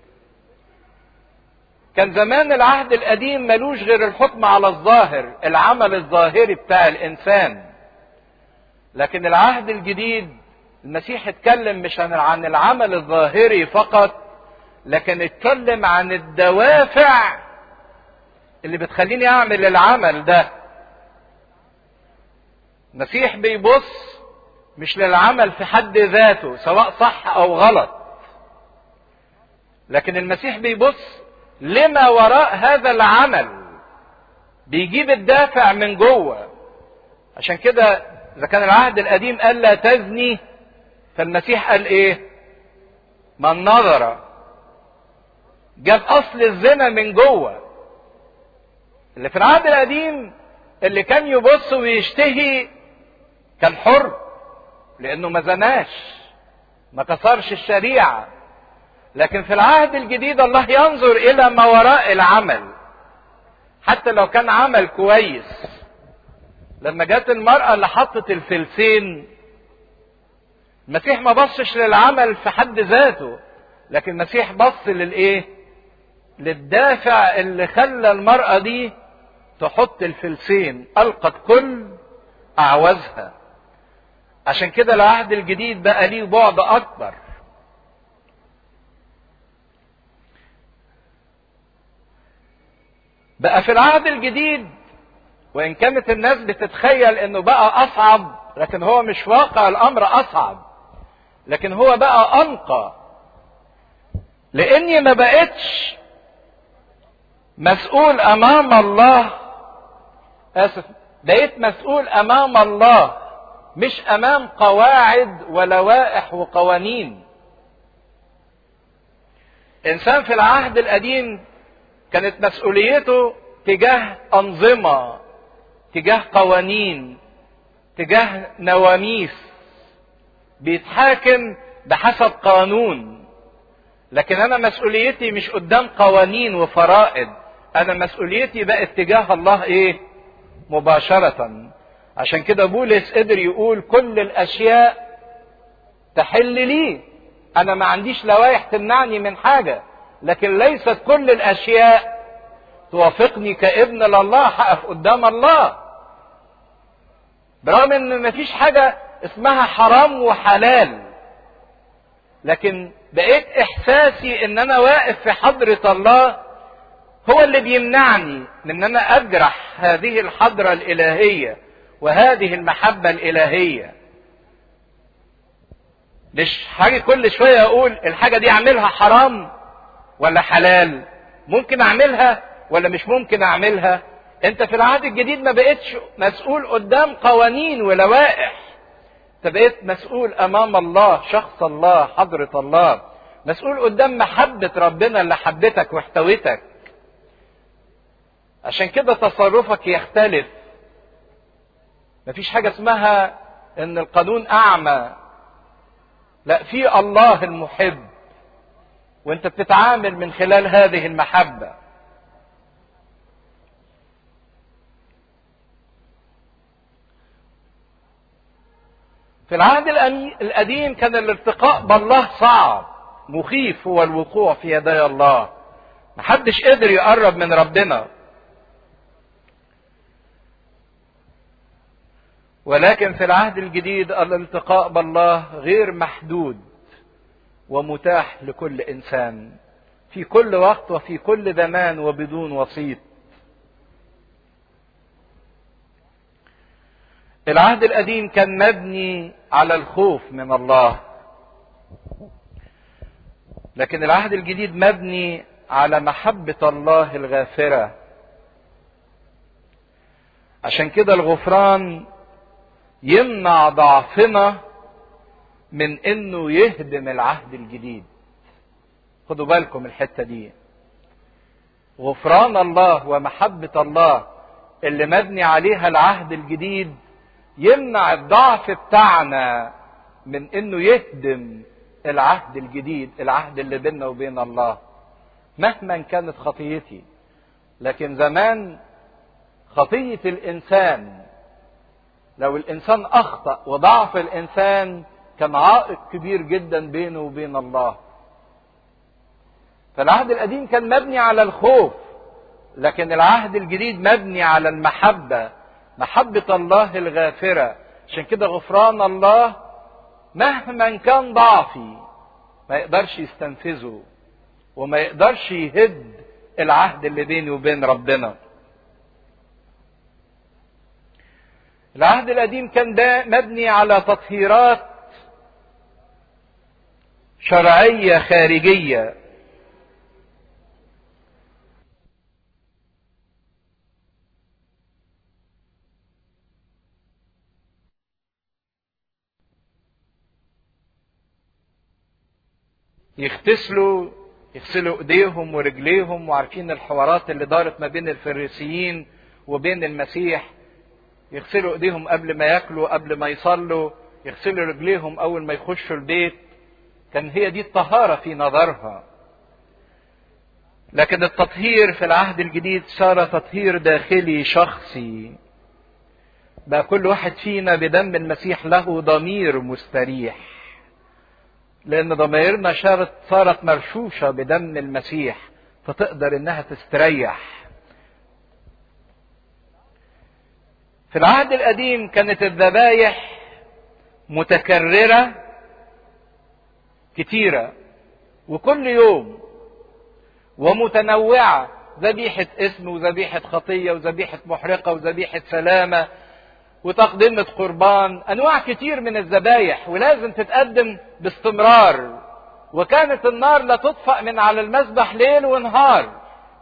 كان زمان العهد القديم ملوش غير الحكم على الظاهر العمل الظاهري بتاع الإنسان لكن العهد الجديد المسيح اتكلم مش عن العمل الظاهري فقط لكن اتكلم عن الدوافع اللي بتخليني اعمل العمل ده المسيح بيبص مش للعمل في حد ذاته سواء صح او غلط لكن المسيح بيبص لما وراء هذا العمل بيجيب الدافع من جوه عشان كده اذا كان العهد القديم قال لا تزني فالمسيح قال ايه من نظر جاب اصل الزنا من جوه اللي في العهد القديم اللي كان يبص ويشتهي كان حر لانه ما زناش ما كسرش الشريعه لكن في العهد الجديد الله ينظر الى ما وراء العمل حتى لو كان عمل كويس لما جت المرأة اللي حطت الفلسين المسيح ما بصش للعمل في حد ذاته لكن المسيح بص للايه للدافع اللي خلى المرأة دي تحط الفلسين ألقت كل أعوازها عشان كده العهد الجديد بقى ليه بعد أكبر بقى في العهد الجديد وإن كانت الناس بتتخيل إنه بقى أصعب لكن هو مش واقع الأمر أصعب لكن هو بقى أنقى لأني ما بقتش مسؤول أمام الله آسف بقيت مسؤول أمام الله مش أمام قواعد ولوائح وقوانين إنسان في العهد القديم كانت مسؤوليته تجاه أنظمة تجاه قوانين تجاه نواميس بيتحاكم بحسب قانون لكن انا مسؤوليتي مش قدام قوانين وفرائض انا مسؤوليتي بقى اتجاه الله ايه مباشرة عشان كده بولس قدر يقول كل الاشياء تحل لي انا ما عنديش لوائح تمنعني من حاجة لكن ليست كل الاشياء توافقني كابن لله هقف قدام الله برغم ان مفيش حاجة اسمها حرام وحلال لكن بقيت احساسي ان انا واقف في حضرة الله هو اللي بيمنعني من ان انا اجرح هذه الحضرة الالهية وهذه المحبة الالهية مش حاجة كل شوية اقول الحاجة دي اعملها حرام ولا حلال ممكن اعملها ولا مش ممكن اعملها انت في العهد الجديد ما بقتش مسؤول قدام قوانين ولوائح انت بقيت مسؤول امام الله شخص الله حضرة الله مسؤول قدام محبة ربنا اللي حبتك واحتوتك عشان كده تصرفك يختلف مفيش حاجة اسمها ان القانون اعمى لا في الله المحب وانت بتتعامل من خلال هذه المحبة في العهد القديم كان الالتقاء بالله صعب مخيف هو الوقوع في يدي الله محدش قدر يقرب من ربنا ولكن في العهد الجديد الالتقاء بالله غير محدود ومتاح لكل انسان في كل وقت وفي كل زمان وبدون وسيط العهد القديم كان مبني على الخوف من الله لكن العهد الجديد مبني على محبة الله الغافرة عشان كده الغفران يمنع ضعفنا من انه يهدم العهد الجديد خدوا بالكم الحته دي غفران الله ومحبه الله اللي مبني عليها العهد الجديد يمنع الضعف بتاعنا من انه يهدم العهد الجديد العهد اللي بيننا وبين الله مهما كانت خطيتي لكن زمان خطيه الانسان لو الانسان اخطا وضعف الانسان كان عائق كبير جدا بينه وبين الله فالعهد القديم كان مبني على الخوف لكن العهد الجديد مبني على المحبه محبه الله الغافره عشان كده غفران الله مهما كان ضعفي ما يقدرش يستنفذه وما يقدرش يهد العهد اللي بيني وبين ربنا العهد القديم كان ده مبني على تطهيرات شرعيه خارجيه يغتسلوا يغسلوا ايديهم ورجليهم وعارفين الحوارات اللي دارت ما بين الفريسيين وبين المسيح يغسلوا ايديهم قبل ما ياكلوا قبل ما يصلوا يغسلوا رجليهم اول ما يخشوا البيت كان هي دي الطهاره في نظرها لكن التطهير في العهد الجديد صار تطهير داخلي شخصي بقى كل واحد فينا بدم المسيح له ضمير مستريح لان ضميرنا صارت صارت مرشوشه بدم المسيح فتقدر انها تستريح في العهد القديم كانت الذبايح متكرره كتيره وكل يوم ومتنوعه ذبيحه اسم وذبيحه خطيه وذبيحه محرقه وذبيحه سلامه وتقدمة قربان أنواع كتير من الذبايح ولازم تتقدم باستمرار وكانت النار لا تطفأ من على المذبح ليل ونهار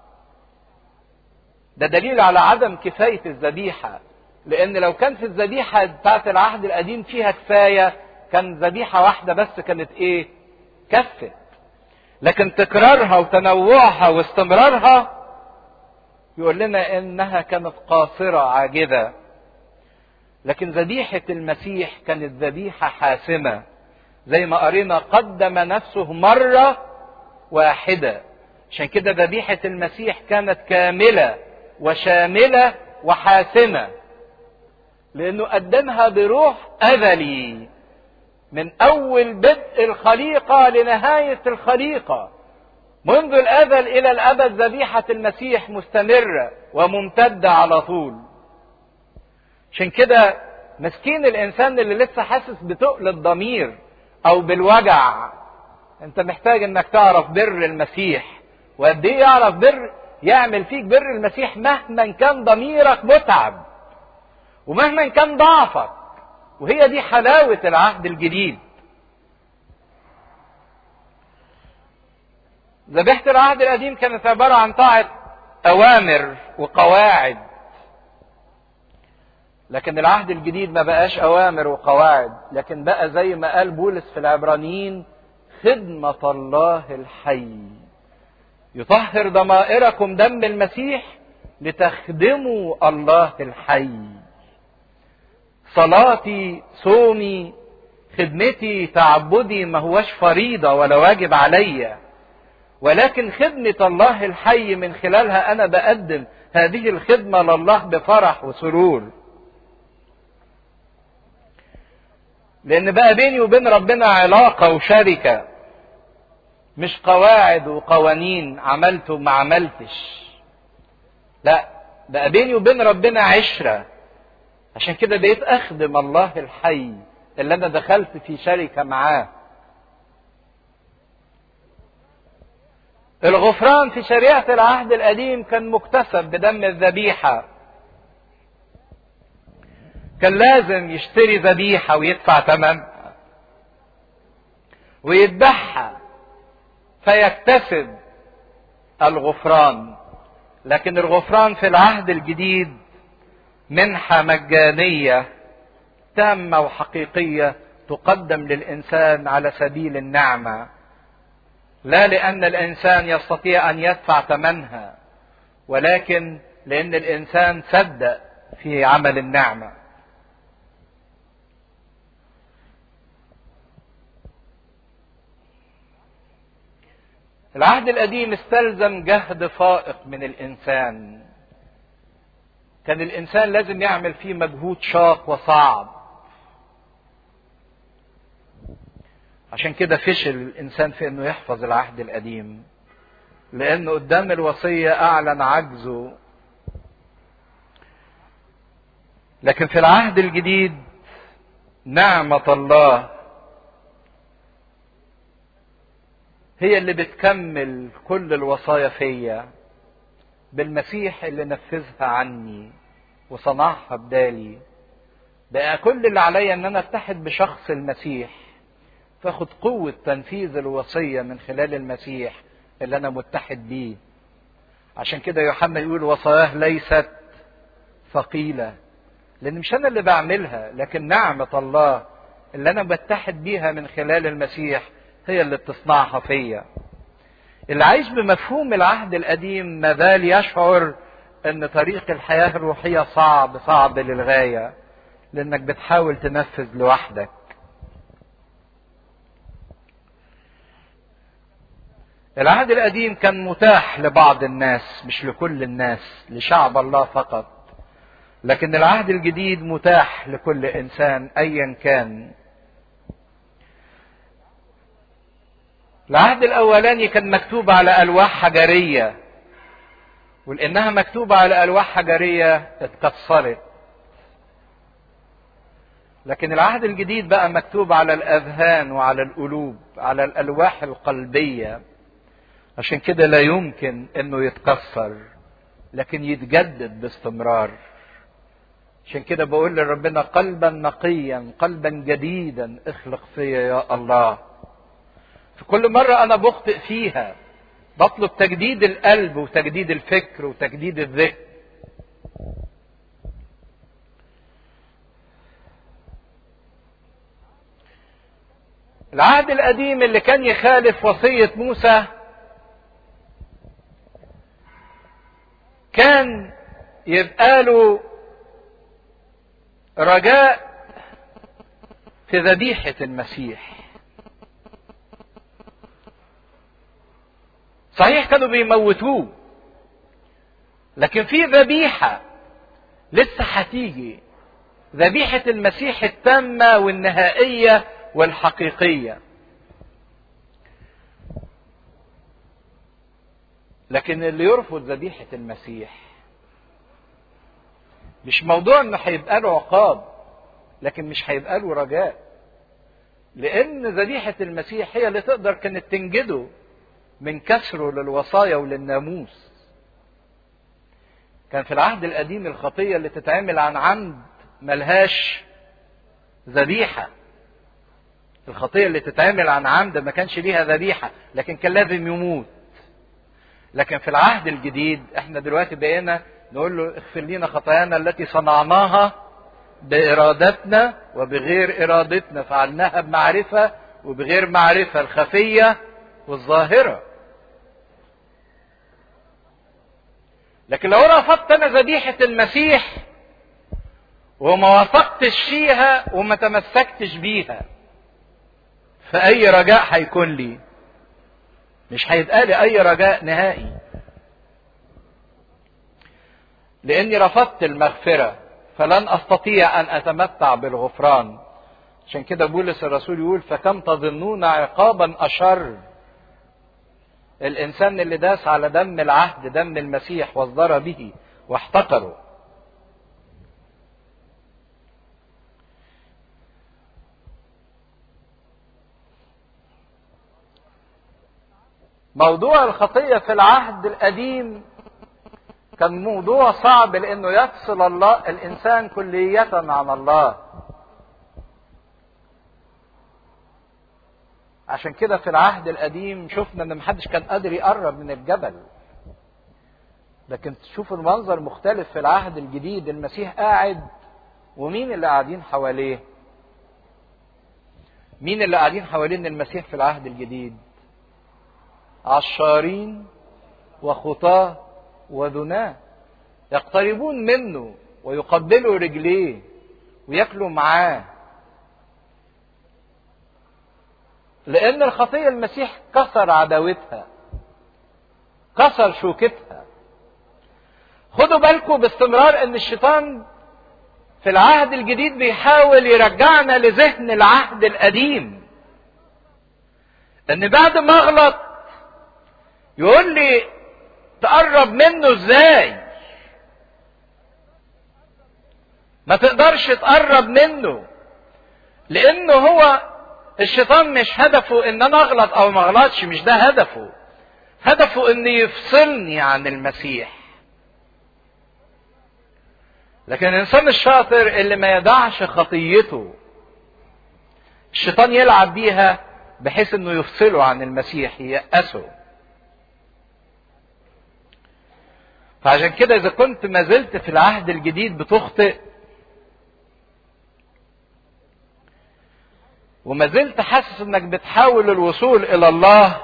ده دليل على عدم كفاية الذبيحة لأن لو كان في الذبيحة بتاعت العهد القديم فيها كفاية كان ذبيحة واحدة بس كانت إيه؟ كفت لكن تكرارها وتنوعها واستمرارها يقول لنا إنها كانت قاصرة عاجزة لكن ذبيحة المسيح كانت ذبيحة حاسمة زي ما قرينا قدم نفسه مرة واحدة عشان كده ذبيحة المسيح كانت كاملة وشاملة وحاسمة لأنه قدمها بروح أذلي من أول بدء الخليقة لنهاية الخليقة منذ الأزل إلى الأبد ذبيحة المسيح مستمرة وممتدة على طول عشان كده مسكين الانسان اللي لسه حاسس بتقل الضمير او بالوجع انت محتاج انك تعرف بر المسيح وقد ايه يعرف بر يعمل فيك بر المسيح مهما كان ضميرك متعب ومهما كان ضعفك وهي دي حلاوة العهد الجديد ذبيحة العهد القديم كانت عبارة عن طاعة اوامر وقواعد لكن العهد الجديد ما بقاش اوامر وقواعد لكن بقى زي ما قال بولس في العبرانيين خدمه الله الحي يطهر ضمائركم دم المسيح لتخدموا الله الحي صلاتي صومي خدمتي تعبدي ما هوش فريضة ولا واجب عليا ولكن خدمة الله الحي من خلالها أنا بقدم هذه الخدمة لله بفرح وسرور لأن بقى بيني وبين ربنا علاقة وشركة مش قواعد وقوانين عملت وما عملتش لا بقى بيني وبين ربنا عشرة عشان كده بقيت أخدم الله الحي اللي أنا دخلت في شركة معاه الغفران في شريعة العهد القديم كان مكتسب بدم الذبيحة كان لازم يشتري ذبيحة ويدفع ثمنها ويذبحها فيكتسب الغفران لكن الغفران في العهد الجديد منحة مجانية تامة وحقيقية تقدم للإنسان على سبيل النعمة لا لأن الإنسان يستطيع أن يدفع ثمنها ولكن لأن الإنسان صدق في عمل النعمة العهد القديم استلزم جهد فائق من الإنسان كان الإنسان لازم يعمل فيه مجهود شاق وصعب عشان كده فشل الإنسان في إنه يحفظ العهد القديم لأنه قدام الوصية أعلن عجزه لكن في العهد الجديد نعمة الله هي اللي بتكمل كل الوصايا فيا بالمسيح اللي نفذها عني وصنعها بدالي بقى كل اللي عليا ان انا اتحد بشخص المسيح فاخد قوة تنفيذ الوصية من خلال المسيح اللي انا متحد بيه عشان كده يوحنا يقول وصاياه ليست ثقيلة لان مش انا اللي بعملها لكن نعمة الله اللي انا بتحد بيها من خلال المسيح هي اللي بتصنعها فيا اللي عايش بمفهوم العهد القديم ما زال يشعر ان طريق الحياة الروحية صعب صعب للغاية لانك بتحاول تنفذ لوحدك العهد القديم كان متاح لبعض الناس مش لكل الناس لشعب الله فقط لكن العهد الجديد متاح لكل انسان ايا كان العهد الاولاني كان مكتوب على الواح حجريه ولانها مكتوبه على الواح حجريه اتكسرت لكن العهد الجديد بقى مكتوب على الاذهان وعلى القلوب على الالواح القلبيه عشان كده لا يمكن انه يتكسر لكن يتجدد باستمرار عشان كده بقول لربنا قلبا نقيا قلبا جديدا اخلق فيا يا الله في كل مرة أنا بخطئ فيها بطلب تجديد القلب وتجديد الفكر وتجديد الذهن العهد القديم اللي كان يخالف وصية موسى كان يبقى له رجاء في ذبيحة المسيح صحيح كانوا بيموتوه لكن في ذبيحة لسه هتيجي ذبيحة المسيح التامة والنهائية والحقيقية لكن اللي يرفض ذبيحة المسيح مش موضوع انه هيبقى له عقاب لكن مش هيبقى له رجاء لان ذبيحة المسيح هي اللي تقدر كانت تنجده من كسره للوصايا وللناموس كان في العهد القديم الخطية اللي تتعمل عن عمد ملهاش ذبيحة الخطية اللي تتعمل عن عمد ما كانش ليها ذبيحة لكن كان لازم يموت لكن في العهد الجديد احنا دلوقتي بقينا نقول له اغفر لنا خطايانا التي صنعناها بارادتنا وبغير ارادتنا فعلناها بمعرفه وبغير معرفه الخفيه والظاهره لكن لو رفضت انا ذبيحه المسيح وما وافقتش فيها وما تمسكتش بيها فاي رجاء هيكون لي مش هيبقى لي اي رجاء نهائي لاني رفضت المغفره فلن استطيع ان اتمتع بالغفران عشان كده بولس الرسول يقول فكم تظنون عقابا اشر الانسان اللي داس على دم العهد دم المسيح واصدر به واحتقره موضوع الخطية في العهد القديم كان موضوع صعب لانه يفصل الله الانسان كلية عن الله عشان كده في العهد القديم شفنا ان محدش كان قادر يقرب من الجبل لكن تشوفوا المنظر مختلف في العهد الجديد المسيح قاعد ومين اللي قاعدين حواليه مين اللي قاعدين حوالين المسيح في العهد الجديد عشارين وخطاه وذناه يقتربون منه ويقبلوا رجليه وياكلوا معاه لان الخطيه المسيح كسر عداوتها كسر شوكتها خدوا بالكم باستمرار ان الشيطان في العهد الجديد بيحاول يرجعنا لذهن العهد القديم ان بعد ما اغلط يقول لي تقرب منه ازاي ما تقدرش تقرب منه لانه هو الشيطان مش هدفه ان انا اغلط او ما اغلطش مش ده هدفه هدفه ان يفصلني عن المسيح لكن الانسان الشاطر اللي ما يدعش خطيته الشيطان يلعب بيها بحيث انه يفصله عن المسيح ييأسه فعشان كده اذا كنت ما زلت في العهد الجديد بتخطئ وما زلت حاسس انك بتحاول الوصول الى الله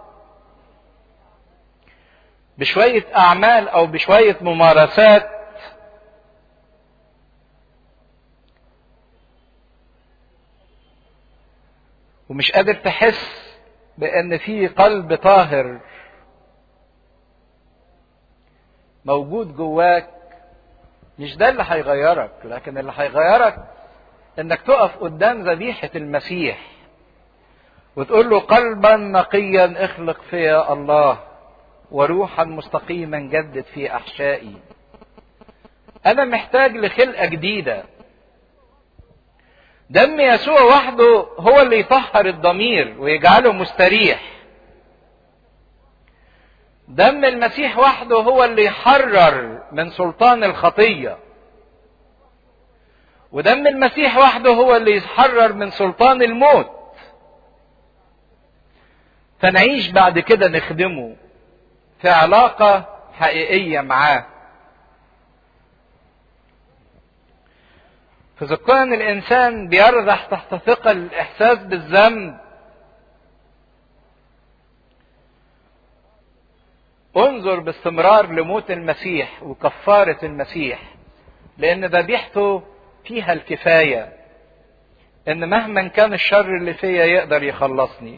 بشوية اعمال او بشوية ممارسات ومش قادر تحس بان في قلب طاهر موجود جواك مش ده اللي هيغيرك لكن اللي هيغيرك انك تقف قدام ذبيحة المسيح وتقول له قلبا نقيا اخلق فيا الله وروحا مستقيما جدد في احشائي انا محتاج لخلقة جديدة دم يسوع وحده هو اللي يطهر الضمير ويجعله مستريح دم المسيح وحده هو اللي يحرر من سلطان الخطيه ودم المسيح وحده هو اللي يحرر من سلطان الموت فنعيش بعد كده نخدمه في علاقة حقيقية معاه فإذا كان الإنسان بيرزح تحت ثقل الإحساس بالذنب انظر باستمرار لموت المسيح وكفارة المسيح لأن ذبيحته فيها الكفاية ان مهما كان الشر اللي فيا يقدر يخلصني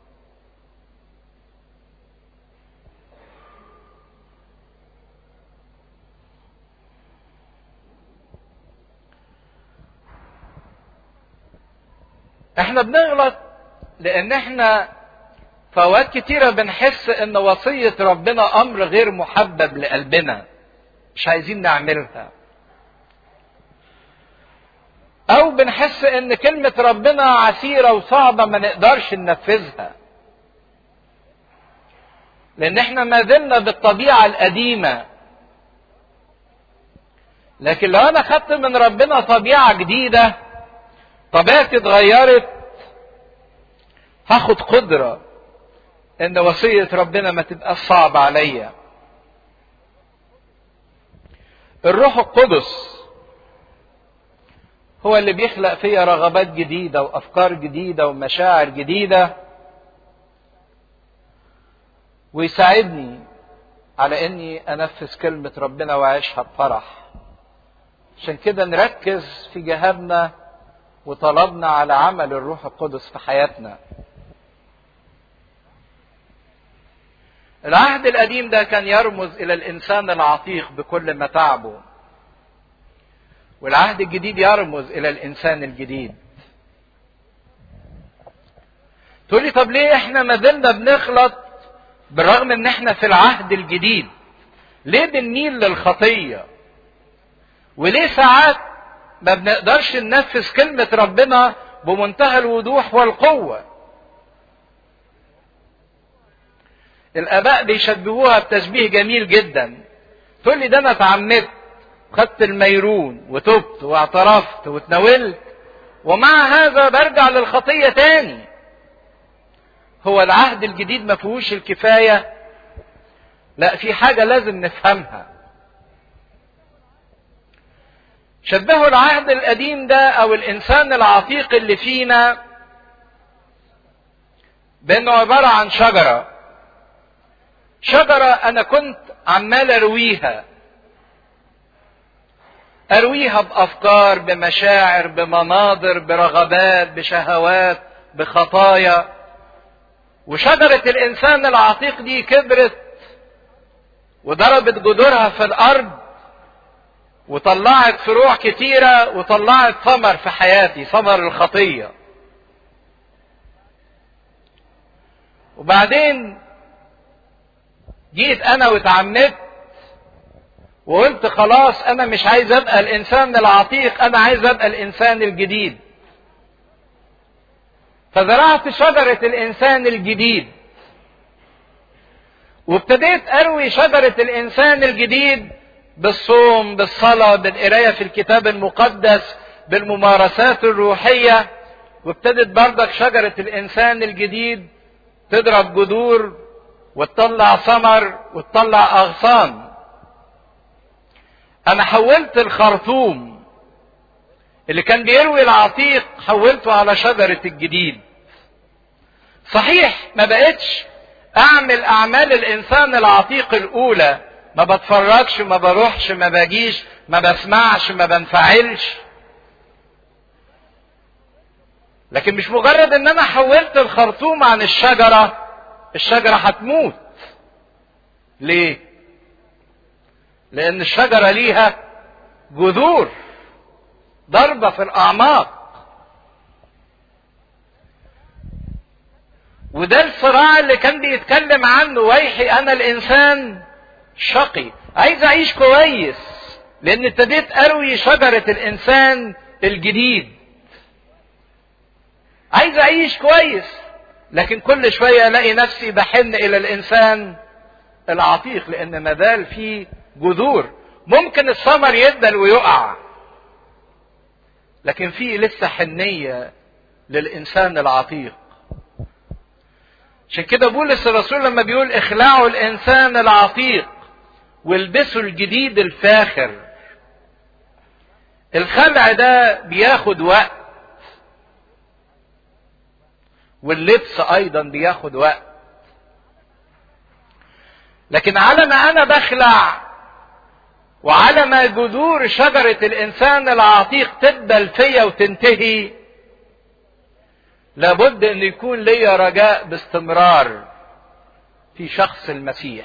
احنا بنغلط لان احنا فوات كتيرة بنحس ان وصية ربنا امر غير محبب لقلبنا مش عايزين نعملها او بنحس ان كلمة ربنا عسيرة وصعبة ما نقدرش ننفذها لان احنا ما زلنا بالطبيعة القديمة لكن لو انا خدت من ربنا طبيعة جديدة طبيعتي اتغيرت هاخد قدرة ان وصية ربنا ما تبقى صعبة عليا الروح القدس هو اللي بيخلق فيا رغبات جديدة وأفكار جديدة ومشاعر جديدة ويساعدني على إني أنفذ كلمة ربنا وأعيشها بفرح عشان كده نركز في جهادنا وطلبنا على عمل الروح القدس في حياتنا العهد القديم ده كان يرمز الى الانسان العتيق بكل متاعبه والعهد الجديد يرمز الى الانسان الجديد تقولي طب ليه احنا ما زلنا بنخلط بالرغم ان احنا في العهد الجديد ليه بنميل للخطيه وليه ساعات ما بنقدرش ننفذ كلمه ربنا بمنتهى الوضوح والقوه الاباء بيشبهوها بتشبيه جميل جدا تقول لي ده انا اتعمدت خدت الميرون وتبت واعترفت واتناولت ومع هذا برجع للخطيه تاني هو العهد الجديد ما فيهوش الكفايه لا في حاجه لازم نفهمها شبهوا العهد القديم ده او الانسان العتيق اللي فينا بانه عباره عن شجره شجرة أنا كنت عمال أرويها أرويها بأفكار بمشاعر بمناظر برغبات بشهوات بخطايا وشجرة الإنسان العتيق دي كبرت وضربت جذورها في الأرض وطلعت فروع كتيرة وطلعت ثمر في حياتي ثمر الخطية وبعدين جيت انا واتعمدت وقلت خلاص انا مش عايز ابقى الانسان العتيق انا عايز ابقى الانسان الجديد فزرعت شجرة الانسان الجديد وابتديت اروي شجرة الانسان الجديد بالصوم بالصلاة بالقراية في الكتاب المقدس بالممارسات الروحية وابتدت بردك شجرة الانسان الجديد تضرب جذور وتطلع ثمر وتطلع اغصان انا حولت الخرطوم اللي كان بيروي العتيق حولته على شجرة الجديد صحيح ما بقتش اعمل اعمال الانسان العتيق الاولى ما بتفرجش ما بروحش ما باجيش ما بسمعش ما بنفعلش لكن مش مجرد ان انا حولت الخرطوم عن الشجره الشجرة هتموت ليه لان الشجرة ليها جذور ضربة في الاعماق وده الصراع اللي كان بيتكلم عنه ويحي انا الانسان شقي عايز اعيش كويس لان ابتديت اروي شجرة الانسان الجديد عايز اعيش كويس لكن كل شوية الاقي نفسي بحن الى الانسان العتيق لان ما زال في جذور ممكن الثمر يدل ويقع لكن في لسه حنية للانسان العتيق عشان كده بولس الرسول لما بيقول اخلعوا الانسان العتيق والبسوا الجديد الفاخر الخلع ده بياخد وقت واللبس ايضا بياخد وقت لكن على ما انا بخلع وعلى ما جذور شجرة الانسان العتيق تدبل فيا وتنتهي لابد ان يكون ليا رجاء باستمرار في شخص المسيح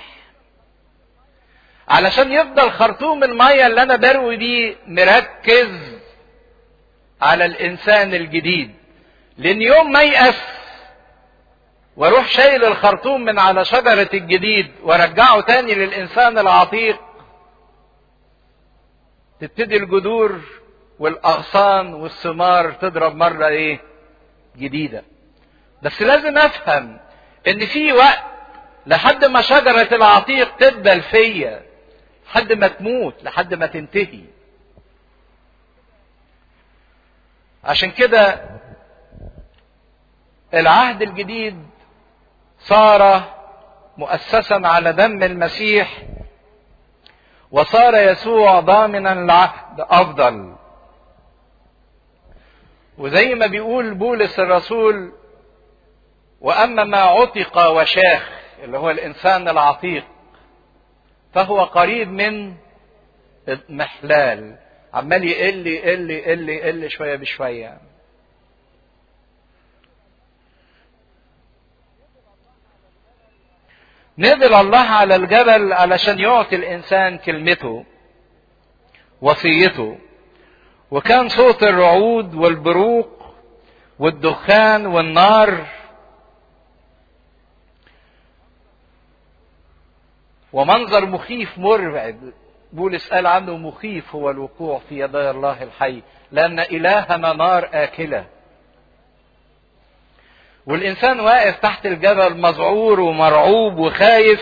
علشان يفضل خرطوم المية اللي انا بروي بيه مركز على الانسان الجديد لان يوم ما يأس واروح شايل الخرطوم من على شجرة الجديد وارجعه تاني للانسان العتيق تبتدي الجذور والاغصان والثمار تضرب مرة ايه جديدة بس لازم افهم ان في وقت لحد ما شجرة العتيق تدبل فيا لحد ما تموت لحد ما تنتهي عشان كده العهد الجديد صار مؤسسا على دم المسيح وصار يسوع ضامنا العهد افضل وزي ما بيقول بولس الرسول واما ما عتق وشاخ اللي هو الانسان العتيق فهو قريب من محلال عمال يقل يقل يقل يقل شويه بشويه نزل الله على الجبل علشان يعطي الانسان كلمته وصيته وكان صوت الرعود والبروق والدخان والنار ومنظر مخيف مرعب بولس قال عنه مخيف هو الوقوع في يدي الله الحي لان الهنا نار اكله والانسان واقف تحت الجبل مذعور ومرعوب وخايف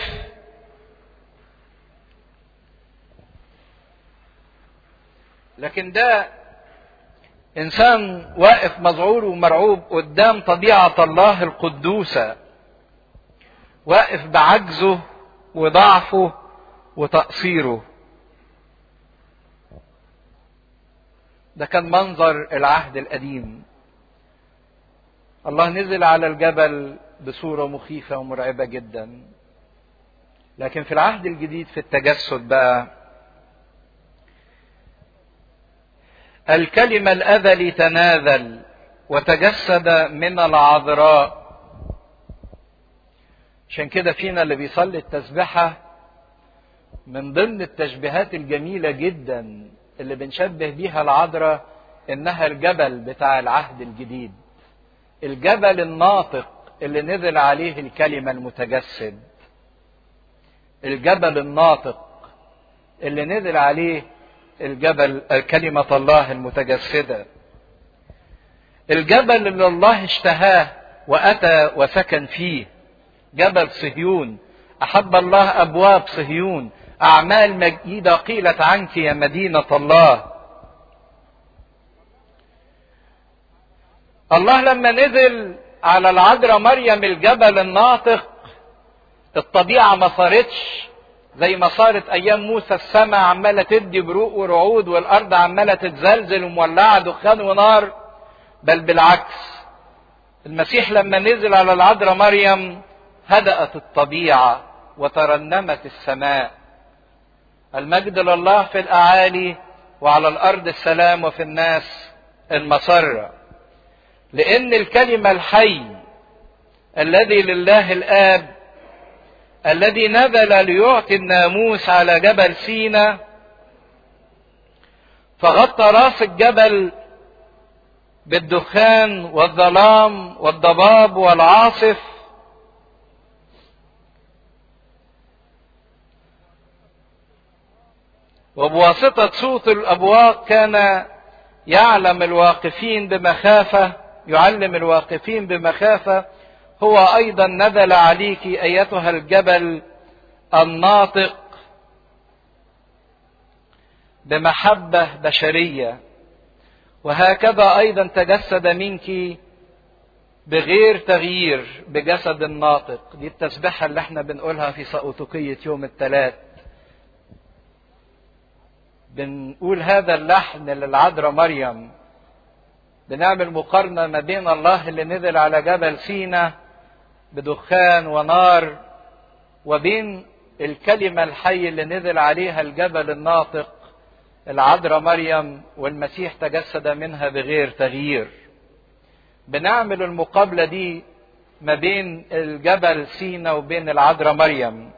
لكن ده انسان واقف مذعور ومرعوب قدام طبيعه الله القدوسه واقف بعجزه وضعفه وتقصيره ده كان منظر العهد القديم الله نزل على الجبل بصورة مخيفة ومرعبة جدا لكن في العهد الجديد في التجسد بقى الكلمة الأذلي تنازل وتجسد من العذراء عشان كده فينا اللي بيصلي التسبحة من ضمن التشبيهات الجميلة جدا اللي بنشبه بيها العذراء انها الجبل بتاع العهد الجديد الجبل الناطق اللي نزل عليه الكلمة المتجسد الجبل الناطق اللي نزل عليه الجبل كلمة الله المتجسدة الجبل اللي الله اشتهاه وأتى وسكن فيه جبل صهيون أحب الله أبواب صهيون أعمال مجيدة قيلت عنك يا مدينة الله الله لما نزل على العذراء مريم الجبل الناطق الطبيعة ما صارتش زي ما صارت أيام موسى السماء عمالة تدي بروق ورعود والأرض عمالة تتزلزل ومولعة دخان ونار بل بالعكس المسيح لما نزل على العذراء مريم هدأت الطبيعة وترنمت السماء المجد لله في الأعالي وعلى الأرض السلام وفي الناس المسرة لأن الكلمة الحي الذي لله الآب الذي نزل ليعطي الناموس على جبل سينا فغطى راس الجبل بالدخان والظلام والضباب والعاصف وبواسطة صوت الأبواق كان يعلم الواقفين بمخافة يعلم الواقفين بمخافة هو أيضا نزل عليك أيتها الجبل الناطق بمحبة بشرية وهكذا أيضا تجسد منك بغير تغيير بجسد الناطق دي التسبيحة اللي احنا بنقولها في سأوتوكية يوم الثلاث بنقول هذا اللحن للعذراء مريم بنعمل مقارنة ما بين الله اللي نزل على جبل سينا بدخان ونار وبين الكلمة الحي اللي نزل عليها الجبل الناطق العذراء مريم والمسيح تجسد منها بغير تغيير بنعمل المقابلة دي ما بين الجبل سينا وبين العذراء مريم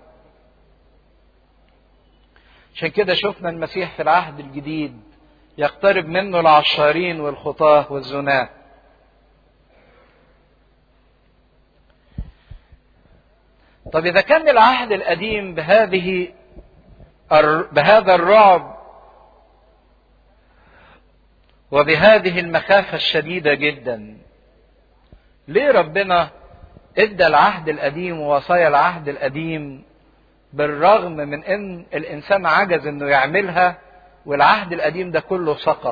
عشان كده شفنا المسيح في العهد الجديد يقترب منه العشارين والخطاة والزناة طب إذا كان العهد القديم بهذه بهذا الرعب وبهذه المخافة الشديدة جدا ليه ربنا ادى العهد القديم ووصايا العهد القديم بالرغم من ان الانسان عجز انه يعملها والعهد القديم ده كله سقط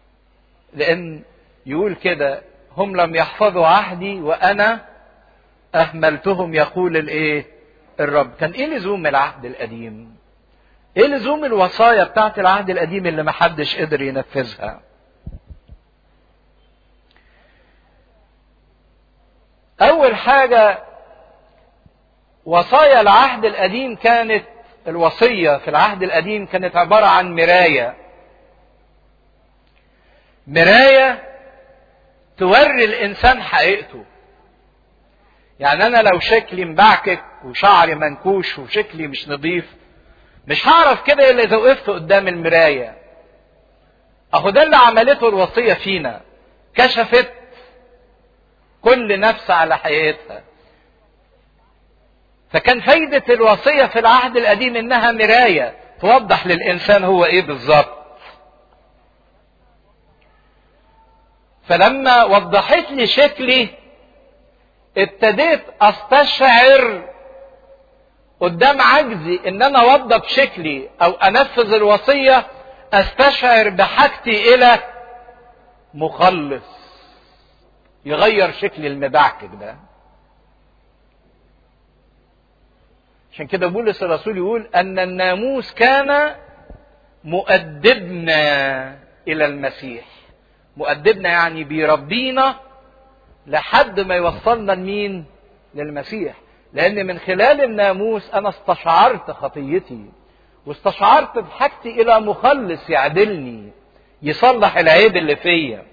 لان يقول كده هم لم يحفظوا عهدي وانا اهملتهم يقول الايه الرب كان ايه لزوم العهد القديم ايه لزوم الوصايا بتاعت العهد القديم اللي محدش قدر ينفذها اول حاجه وصايا العهد القديم كانت الوصيه في العهد القديم كانت عباره عن مرايه مرايه توري الانسان حقيقته يعني انا لو شكلي مبعكك وشعري منكوش وشكلي مش نظيف مش هعرف كده الا اذا وقفت قدام المرايه اهو ده اللي عملته الوصيه فينا كشفت كل نفس على حقيقتها فكان فايدة الوصية في العهد القديم انها مراية توضح للانسان هو ايه بالظبط فلما وضحت لي شكلي ابتديت استشعر قدام عجزي ان انا اوضب شكلي او انفذ الوصية استشعر بحاجتي الى مخلص يغير شكل المبعكك ده عشان كده بولس الرسول يقول ان الناموس كان مؤدبنا الى المسيح مؤدبنا يعني بيربينا لحد ما يوصلنا لمين للمسيح لان من خلال الناموس انا استشعرت خطيتي واستشعرت بحاجتي الى مخلص يعدلني يصلح العيب اللي فيا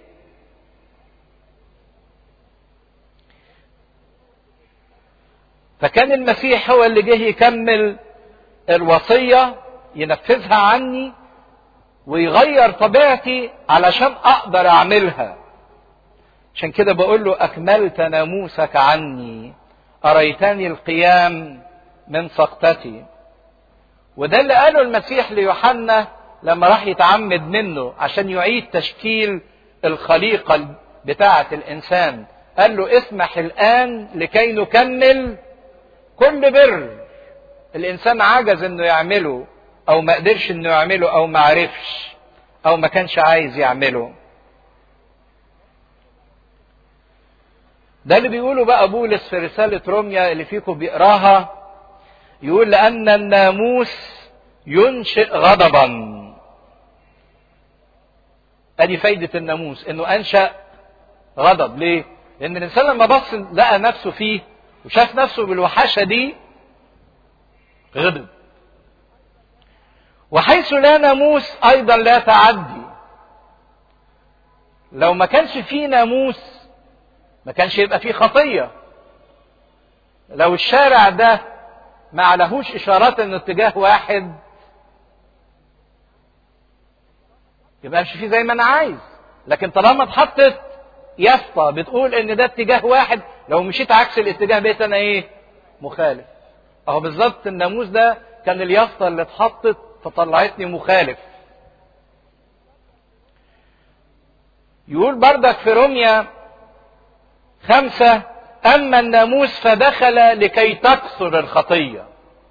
فكان المسيح هو اللي جه يكمل الوصيه ينفذها عني ويغير طبيعتي علشان اقدر اعملها عشان كده بقول له اكملت ناموسك عني اريتني القيام من سقطتي وده اللي قاله المسيح ليوحنا لما راح يتعمد منه عشان يعيد تشكيل الخليقه بتاعه الانسان قال له اسمح الان لكي نكمل كل بر الانسان عجز انه يعمله او ما قدرش انه يعمله او ما عرفش او ما كانش عايز يعمله ده اللي بيقوله بقى بولس في رسالة روميا اللي فيكم بيقراها يقول لأن الناموس ينشئ غضبا ادي فايدة الناموس انه انشأ غضب ليه؟ لان الانسان لما بص لقى نفسه فيه وشاف نفسه بالوحشة دي غضب وحيث لا ناموس ايضا لا تعدي لو ما كانش فيه ناموس ما كانش يبقى فيه خطية لو الشارع ده ما عليهوش اشارات انه اتجاه واحد يبقى امشي فيه زي ما انا عايز لكن طالما اتحطت يافطة بتقول ان ده اتجاه واحد لو مشيت عكس الاتجاه بقيت انا ايه مخالف اهو بالظبط الناموس ده كان اليافطة اللي اتحطت فطلعتني مخالف يقول بردك في روميا خمسة أما الناموس فدخل لكي تكثر الخطية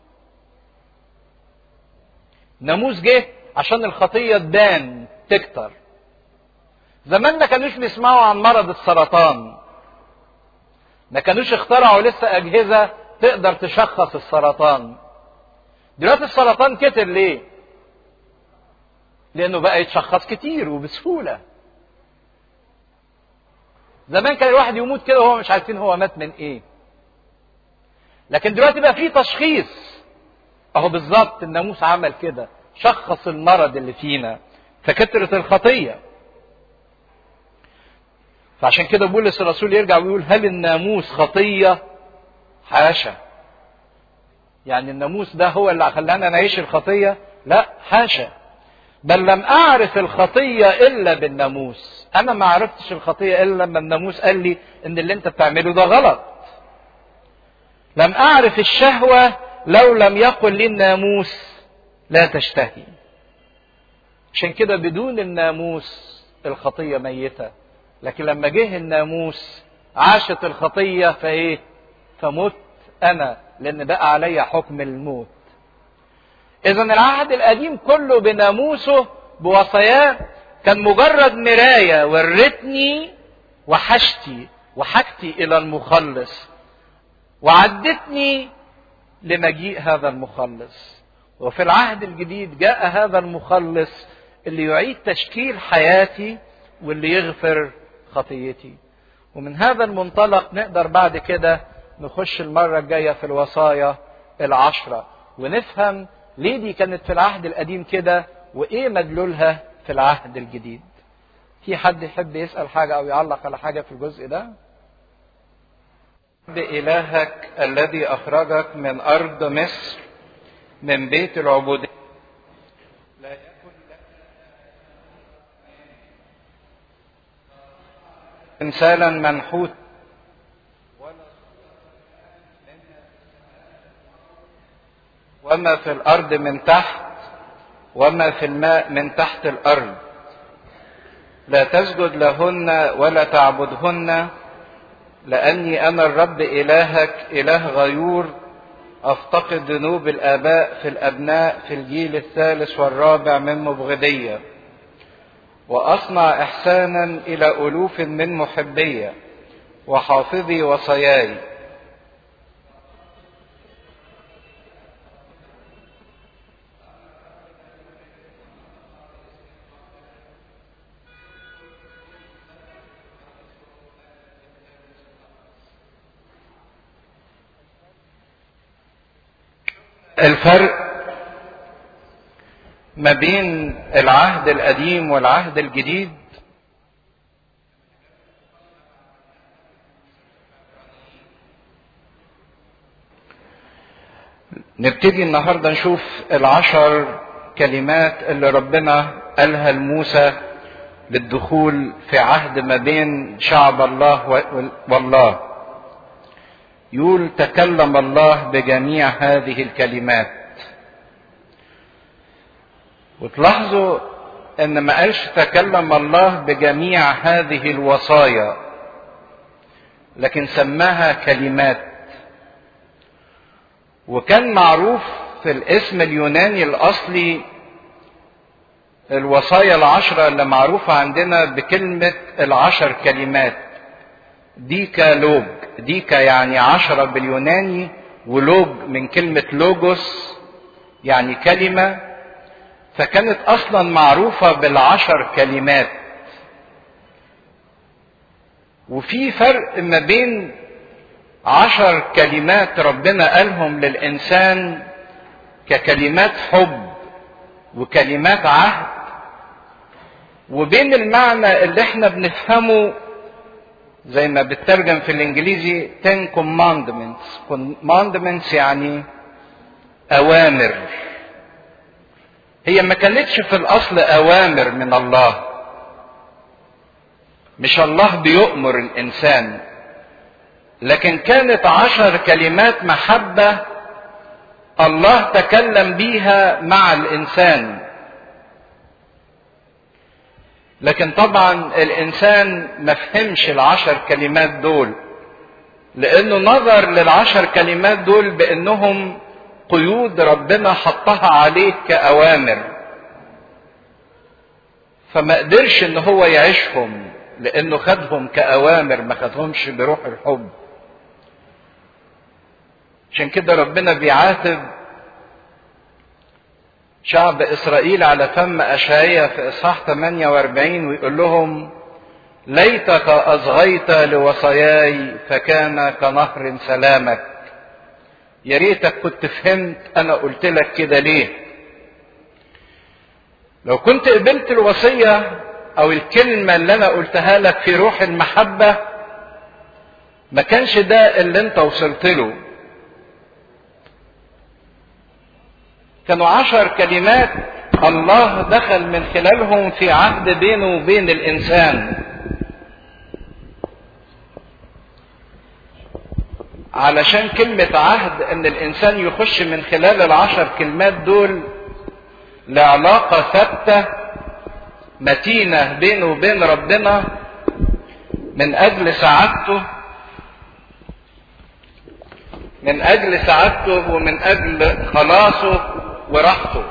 الناموس جه عشان الخطية تبان تكتر زمان ما كانوش بيسمعوا عن مرض السرطان ما كانوش اخترعوا لسه أجهزة تقدر تشخص السرطان دلوقتي السرطان كتر ليه لأنه بقى يتشخص كتير وبسهولة زمان كان الواحد يموت كده وهو مش عارفين هو مات من ايه لكن دلوقتي بقى في تشخيص اهو بالظبط الناموس عمل كده شخص المرض اللي فينا فكترة الخطية فعشان كده بولس الرسول يرجع ويقول هل الناموس خطية حاشا يعني الناموس ده هو اللي خلانا نعيش الخطية لا حاشا بل لم اعرف الخطية الا بالناموس انا ما عرفتش الخطية الا لما الناموس قال لي ان اللي انت بتعمله ده غلط لم اعرف الشهوة لو لم يقل لي الناموس لا تشتهي عشان كده بدون الناموس الخطية ميتة لكن لما جه الناموس عاشت الخطية فايه فمت انا لان بقى علي حكم الموت اذا العهد القديم كله بناموسه بوصاياه كان مجرد مرايه ورتني وحشتي وحاجتي الى المخلص وعدتني لمجيء هذا المخلص وفي العهد الجديد جاء هذا المخلص اللي يعيد تشكيل حياتي واللي يغفر خطيتي ومن هذا المنطلق نقدر بعد كده نخش المرة الجاية في الوصايا العشرة ونفهم ليه دي كانت في العهد القديم كده وايه مدلولها في العهد الجديد في حد يحب يسأل حاجة او يعلق على حاجة في الجزء ده بإلهك الذي أخرجك من أرض مصر من بيت العبودية لا يكن لك تمثالا منحوت وما في الأرض من تحت وما في الماء من تحت الأرض لا تسجد لهن ولا تعبدهن لأني أنا الرب إلهك إله غيور أفتقد ذنوب الآباء في الأبناء في الجيل الثالث والرابع من مبغضية وأصنع إحسانا إلى ألوف من محبية وحافظي وصاياي الفرق ما بين العهد القديم والعهد الجديد نبتدي النهارده نشوف العشر كلمات اللي ربنا قالها لموسى للدخول في عهد ما بين شعب الله والله يقول تكلم الله بجميع هذه الكلمات وتلاحظوا ان ما قالش تكلم الله بجميع هذه الوصايا لكن سماها كلمات وكان معروف في الاسم اليوناني الاصلي الوصايا العشرة اللي معروفة عندنا بكلمة العشر كلمات ديكالوج ديكا يعني عشرة باليوناني ولوج من كلمة لوجوس يعني كلمة فكانت أصلا معروفة بالعشر كلمات وفي فرق ما بين عشر كلمات ربنا قالهم للإنسان ككلمات حب وكلمات عهد وبين المعنى اللي احنا بنفهمه زي ما بترجم في الانجليزي ten commandments commandments يعني اوامر هي ما كانتش في الاصل اوامر من الله مش الله بيؤمر الانسان لكن كانت عشر كلمات محبه الله تكلم بيها مع الانسان لكن طبعا الانسان ما فهمش العشر كلمات دول لانه نظر للعشر كلمات دول بانهم قيود ربنا حطها عليه كاوامر فما قدرش ان هو يعيشهم لانه خدهم كاوامر ما خدهمش بروح الحب عشان كده ربنا بيعاتب شعب اسرائيل على فم اشعيا في اصحاح 48 ويقول لهم ليتك اصغيت لوصاياي فكان كنهر سلامك يا ريتك كنت فهمت انا قلت لك كده ليه لو كنت قبلت الوصيه او الكلمه اللي انا قلتها لك في روح المحبه ما كانش ده اللي انت وصلت له كانوا عشر كلمات الله دخل من خلالهم في عهد بينه وبين الانسان علشان كلمة عهد ان الانسان يخش من خلال العشر كلمات دول لعلاقة ثابتة متينة بينه وبين ربنا من اجل سعادته من اجل سعادته ومن اجل خلاصه وراحته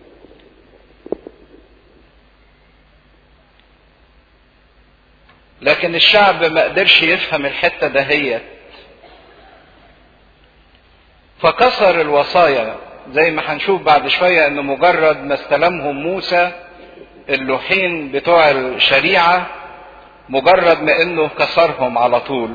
لكن لكن الشعب ما قدرش يفهم الحته دهيت فكسر الوصايا زي ما هنشوف بعد شويه انه مجرد ما استلمهم موسى اللوحين بتوع الشريعه مجرد ما انه كسرهم على طول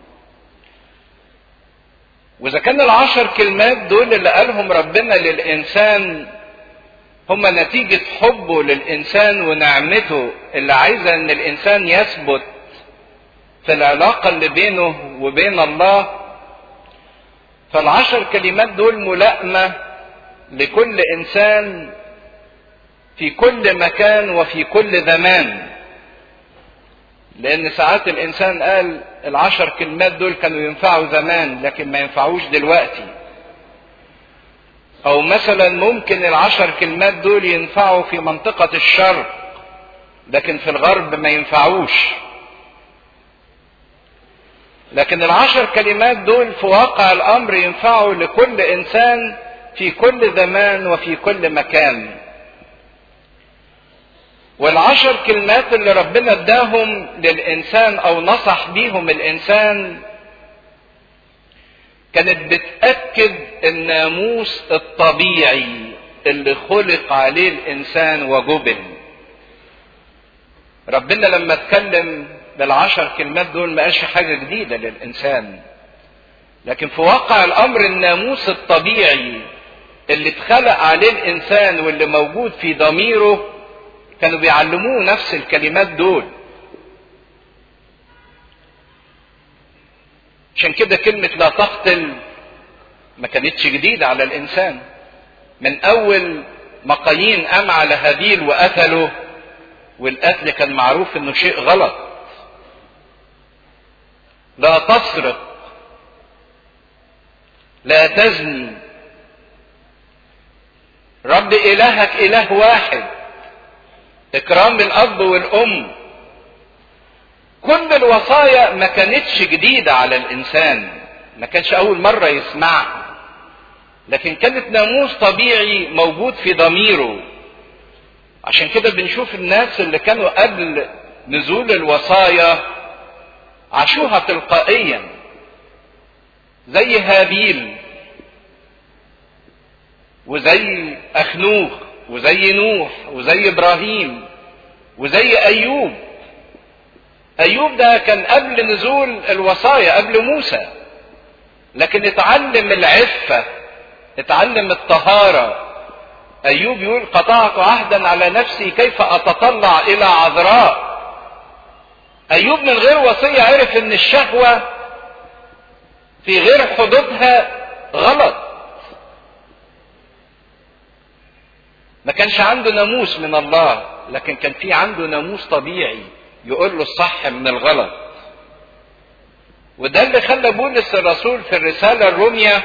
واذا كان العشر كلمات دول اللي قالهم ربنا للانسان هم نتيجة حبه للإنسان ونعمته اللي عايزة إن الإنسان يثبت في العلاقة اللي بينه وبين الله فالعشر كلمات دول ملائمة لكل إنسان في كل مكان وفي كل زمان لأن ساعات الإنسان قال العشر كلمات دول كانوا ينفعوا زمان لكن ما ينفعوش دلوقتي او مثلا ممكن العشر كلمات دول ينفعوا في منطقة الشرق لكن في الغرب ما ينفعوش لكن العشر كلمات دول في واقع الامر ينفعوا لكل انسان في كل زمان وفي كل مكان والعشر كلمات اللي ربنا اداهم للانسان او نصح بيهم الانسان كانت بتأكد الناموس الطبيعي اللي خلق عليه الإنسان وجبل. ربنا لما اتكلم بالعشر كلمات دول ما قالش حاجة جديدة للإنسان. لكن في واقع الأمر الناموس الطبيعي اللي اتخلق عليه الإنسان واللي موجود في ضميره كانوا بيعلموه نفس الكلمات دول. عشان كده كلمة لا تقتل ما كانتش جديدة على الإنسان من أول ما قايين قام على هابيل وقتله والقتل كان معروف إنه شيء غلط لا تسرق لا تزني رب إلهك إله واحد إكرام الأب والأم كل الوصايا ما كانتش جديدة على الإنسان ما كانش أول مرة يسمعها لكن كانت ناموس طبيعي موجود في ضميره عشان كده بنشوف الناس اللي كانوا قبل نزول الوصايا عاشوها تلقائيا زي هابيل وزي أخنوخ وزي نوح وزي إبراهيم وزي أيوب أيوب ده كان قبل نزول الوصايا قبل موسى لكن اتعلم العفة اتعلم الطهارة أيوب يقول قطعت عهدا على نفسي كيف أتطلع إلى عذراء أيوب من غير وصية عرف إن الشهوة في غير حدودها غلط ما كانش عنده ناموس من الله لكن كان في عنده ناموس طبيعي يقول له الصح من الغلط وده اللي خلى بولس الرسول في الرسالة الرومية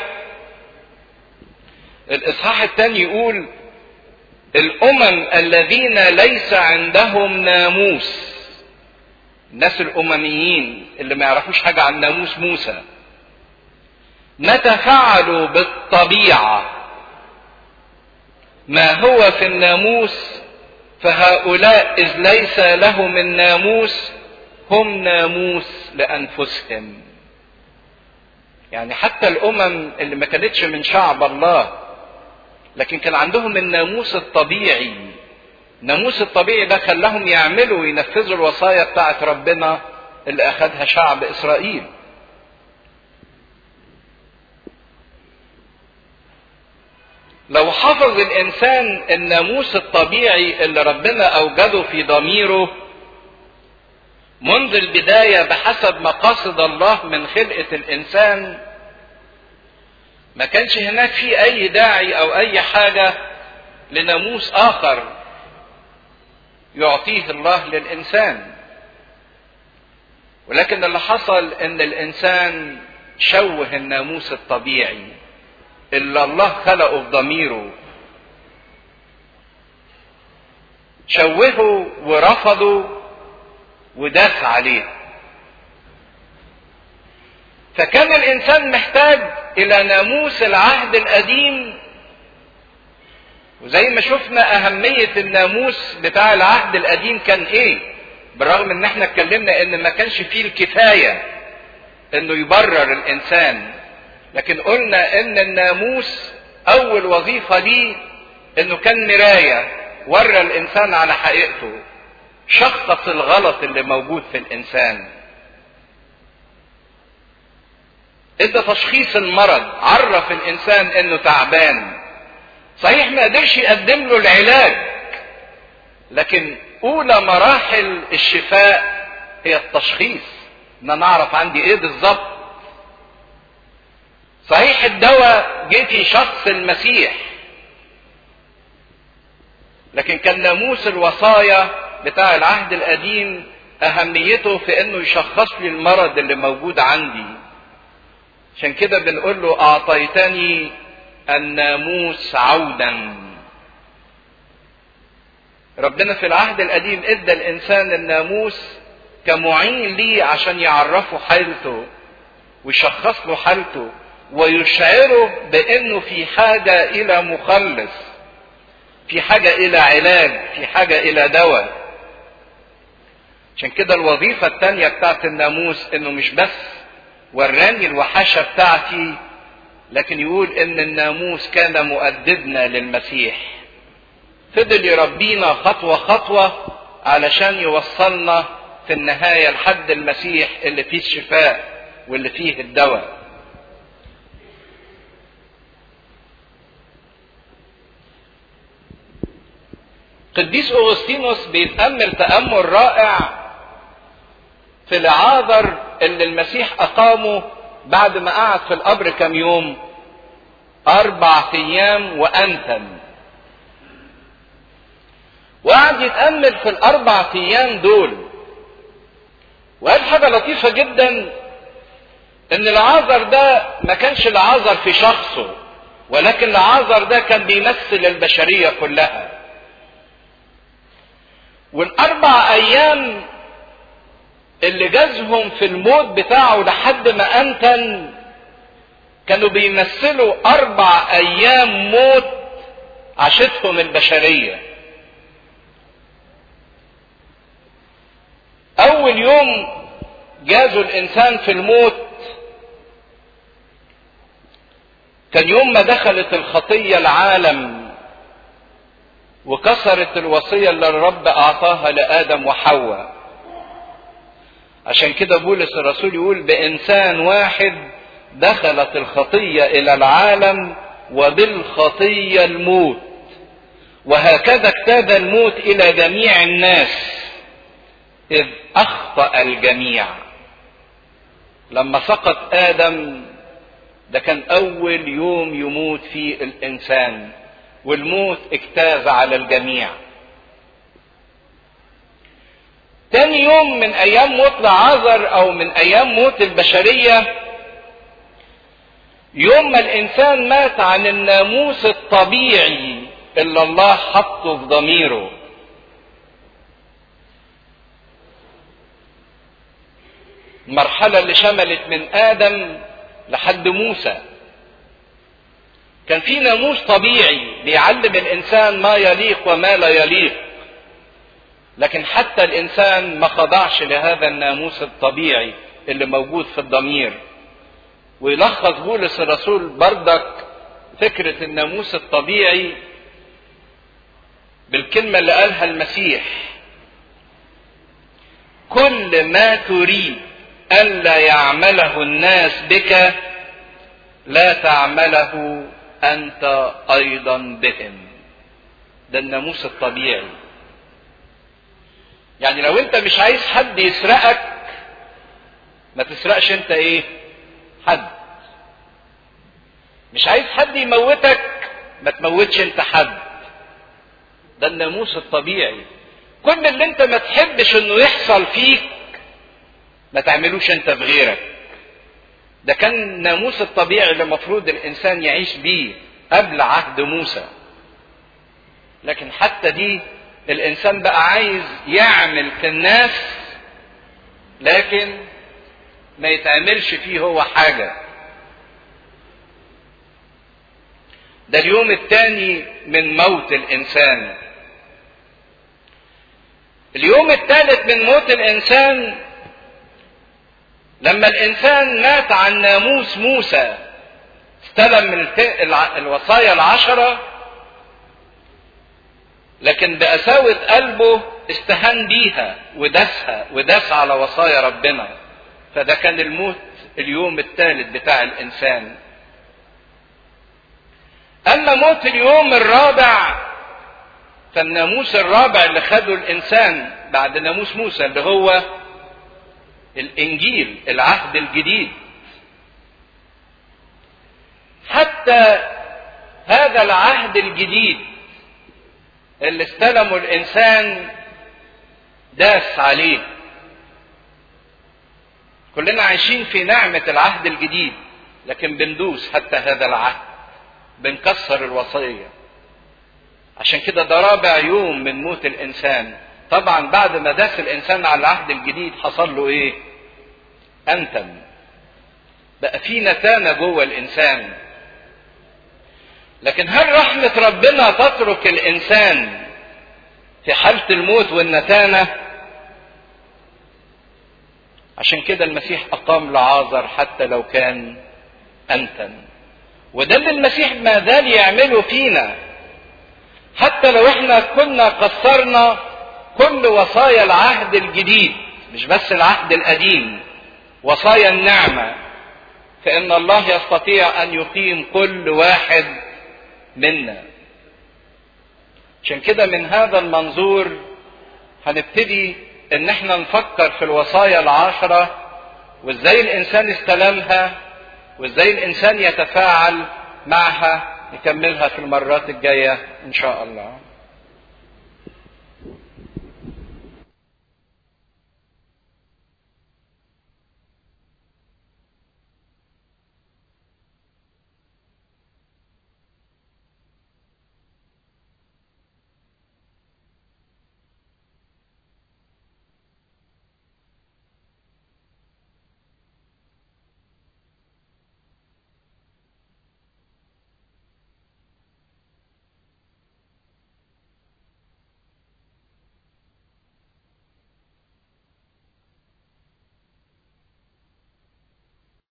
الإصحاح الثاني يقول الأمم الذين ليس عندهم ناموس الناس الأمميين اللي ما يعرفوش حاجة عن ناموس موسى متى فعلوا بالطبيعة ما هو في الناموس فهؤلاء إذ ليس لهم الناموس هم ناموس لأنفسهم يعني حتى الأمم اللي ما كانتش من شعب الله لكن كان عندهم الناموس الطبيعي الناموس الطبيعي ده خلاهم يعملوا وينفذوا الوصايا بتاعت ربنا اللي أخذها شعب إسرائيل لو حفظ الانسان الناموس الطبيعي اللي ربنا اوجده في ضميره منذ البدايه بحسب مقاصد الله من خلقه الانسان ما كانش هناك في اي داعي او اي حاجه لناموس اخر يعطيه الله للانسان ولكن اللي حصل ان الانسان شوه الناموس الطبيعي اللي الله خلقه في ضميره شوهه ورفضه وداس عليه فكان الانسان محتاج الى ناموس العهد القديم وزي ما شفنا اهميه الناموس بتاع العهد القديم كان ايه بالرغم ان احنا اتكلمنا ان ما كانش فيه الكفاية انه يبرر الانسان لكن قلنا ان الناموس اول وظيفة ليه انه كان مراية ورى الانسان على حقيقته شخص الغلط اللي موجود في الانسان ادى تشخيص المرض عرف الانسان انه تعبان صحيح ما قدرش يقدم له العلاج لكن اولى مراحل الشفاء هي التشخيص ان انا اعرف عندي ايه بالظبط صحيح الدواء جه في شخص المسيح لكن كان ناموس الوصايا بتاع العهد القديم اهميته في انه يشخص لي المرض اللي موجود عندي عشان كده بنقول له اعطيتني الناموس عودا ربنا في العهد القديم ادى الانسان الناموس كمعين ليه عشان يعرفه حالته ويشخص له حالته ويشعره بانه في حاجه الى مخلص في حاجه الى علاج في حاجه الى دواء عشان كده الوظيفه الثانيه بتاعت الناموس انه مش بس وراني الوحشه بتاعتي لكن يقول ان الناموس كان مؤدبنا للمسيح فضل يربينا خطوه خطوه علشان يوصلنا في النهايه لحد المسيح اللي فيه الشفاء واللي فيه الدواء قديس أغسطينوس بيتأمل تأمل رائع في العاذر اللي المسيح أقامه بعد ما قعد في القبر كم يوم أربع أيام وأنتم وقعد يتأمل في الأربع أيام دول وقال حاجة لطيفة جدا إن العذر ده ما كانش العذر في شخصه ولكن العذر ده كان بيمثل البشرية كلها والأربع أيام اللي جازهم في الموت بتاعه لحد ما أنتن كانوا بيمثلوا أربع أيام موت عاشتهم البشرية أول يوم جازوا الإنسان في الموت كان يوم ما دخلت الخطية العالم وكسرت الوصية اللي الرب أعطاها لآدم وحواء عشان كده بولس الرسول يقول بإنسان واحد دخلت الخطية إلى العالم وبالخطية الموت وهكذا اجتاد الموت إلى جميع الناس إذ أخطأ الجميع لما سقط آدم ده كان أول يوم يموت فيه الإنسان والموت اجتاز على الجميع تاني يوم من ايام موت لعازر او من ايام موت البشرية يوم ما الانسان مات عن الناموس الطبيعي اللي الله حطه في ضميره المرحلة اللي شملت من آدم لحد موسى كان في ناموس طبيعي بيعلم الانسان ما يليق وما لا يليق لكن حتى الانسان ما خضعش لهذا الناموس الطبيعي اللي موجود في الضمير ويلخص بولس الرسول بردك فكرة الناموس الطبيعي بالكلمة اللي قالها المسيح كل ما تريد ألا يعمله الناس بك لا تعمله أنت أيضا بهم ده الناموس الطبيعي يعني لو أنت مش عايز حد يسرقك ما تسرقش أنت إيه حد مش عايز حد يموتك ما تموتش أنت حد ده الناموس الطبيعي كل اللي أنت ما تحبش إنه يحصل فيك ما تعملوش أنت في غيرك ده كان الناموس الطبيعي اللي المفروض الانسان يعيش بيه قبل عهد موسى لكن حتى دي الانسان بقى عايز يعمل في الناس لكن ما يتعملش فيه هو حاجة ده اليوم الثاني من موت الانسان اليوم الثالث من موت الانسان لما الانسان مات عن ناموس موسى استلم من الوصايا العشرة لكن بقساوة قلبه استهان بيها وداسها وداس على وصايا ربنا فده كان الموت اليوم الثالث بتاع الانسان اما موت اليوم الرابع فالناموس الرابع اللي خده الانسان بعد ناموس موسى اللي هو الانجيل العهد الجديد حتى هذا العهد الجديد اللي استلمه الانسان داس عليه كلنا عايشين في نعمة العهد الجديد لكن بندوس حتى هذا العهد بنكسر الوصية عشان كده ده رابع يوم من موت الإنسان طبعا بعد ما داس الإنسان على العهد الجديد حصل له إيه أنتم بقى في نتانة جوه الإنسان لكن هل رحمة ربنا تترك الإنسان في حالة الموت والنتانة عشان كده المسيح أقام لعازر حتى لو كان أنتن وده اللي المسيح ما زال يعمله فينا حتى لو احنا كنا قصرنا كل وصايا العهد الجديد مش بس العهد القديم وصايا النعمة فإن الله يستطيع أن يقيم كل واحد منا عشان كده من هذا المنظور هنبتدي ان احنا نفكر في الوصايا العشرة وازاي الانسان استلمها وازاي الانسان يتفاعل معها نكملها في المرات الجاية ان شاء الله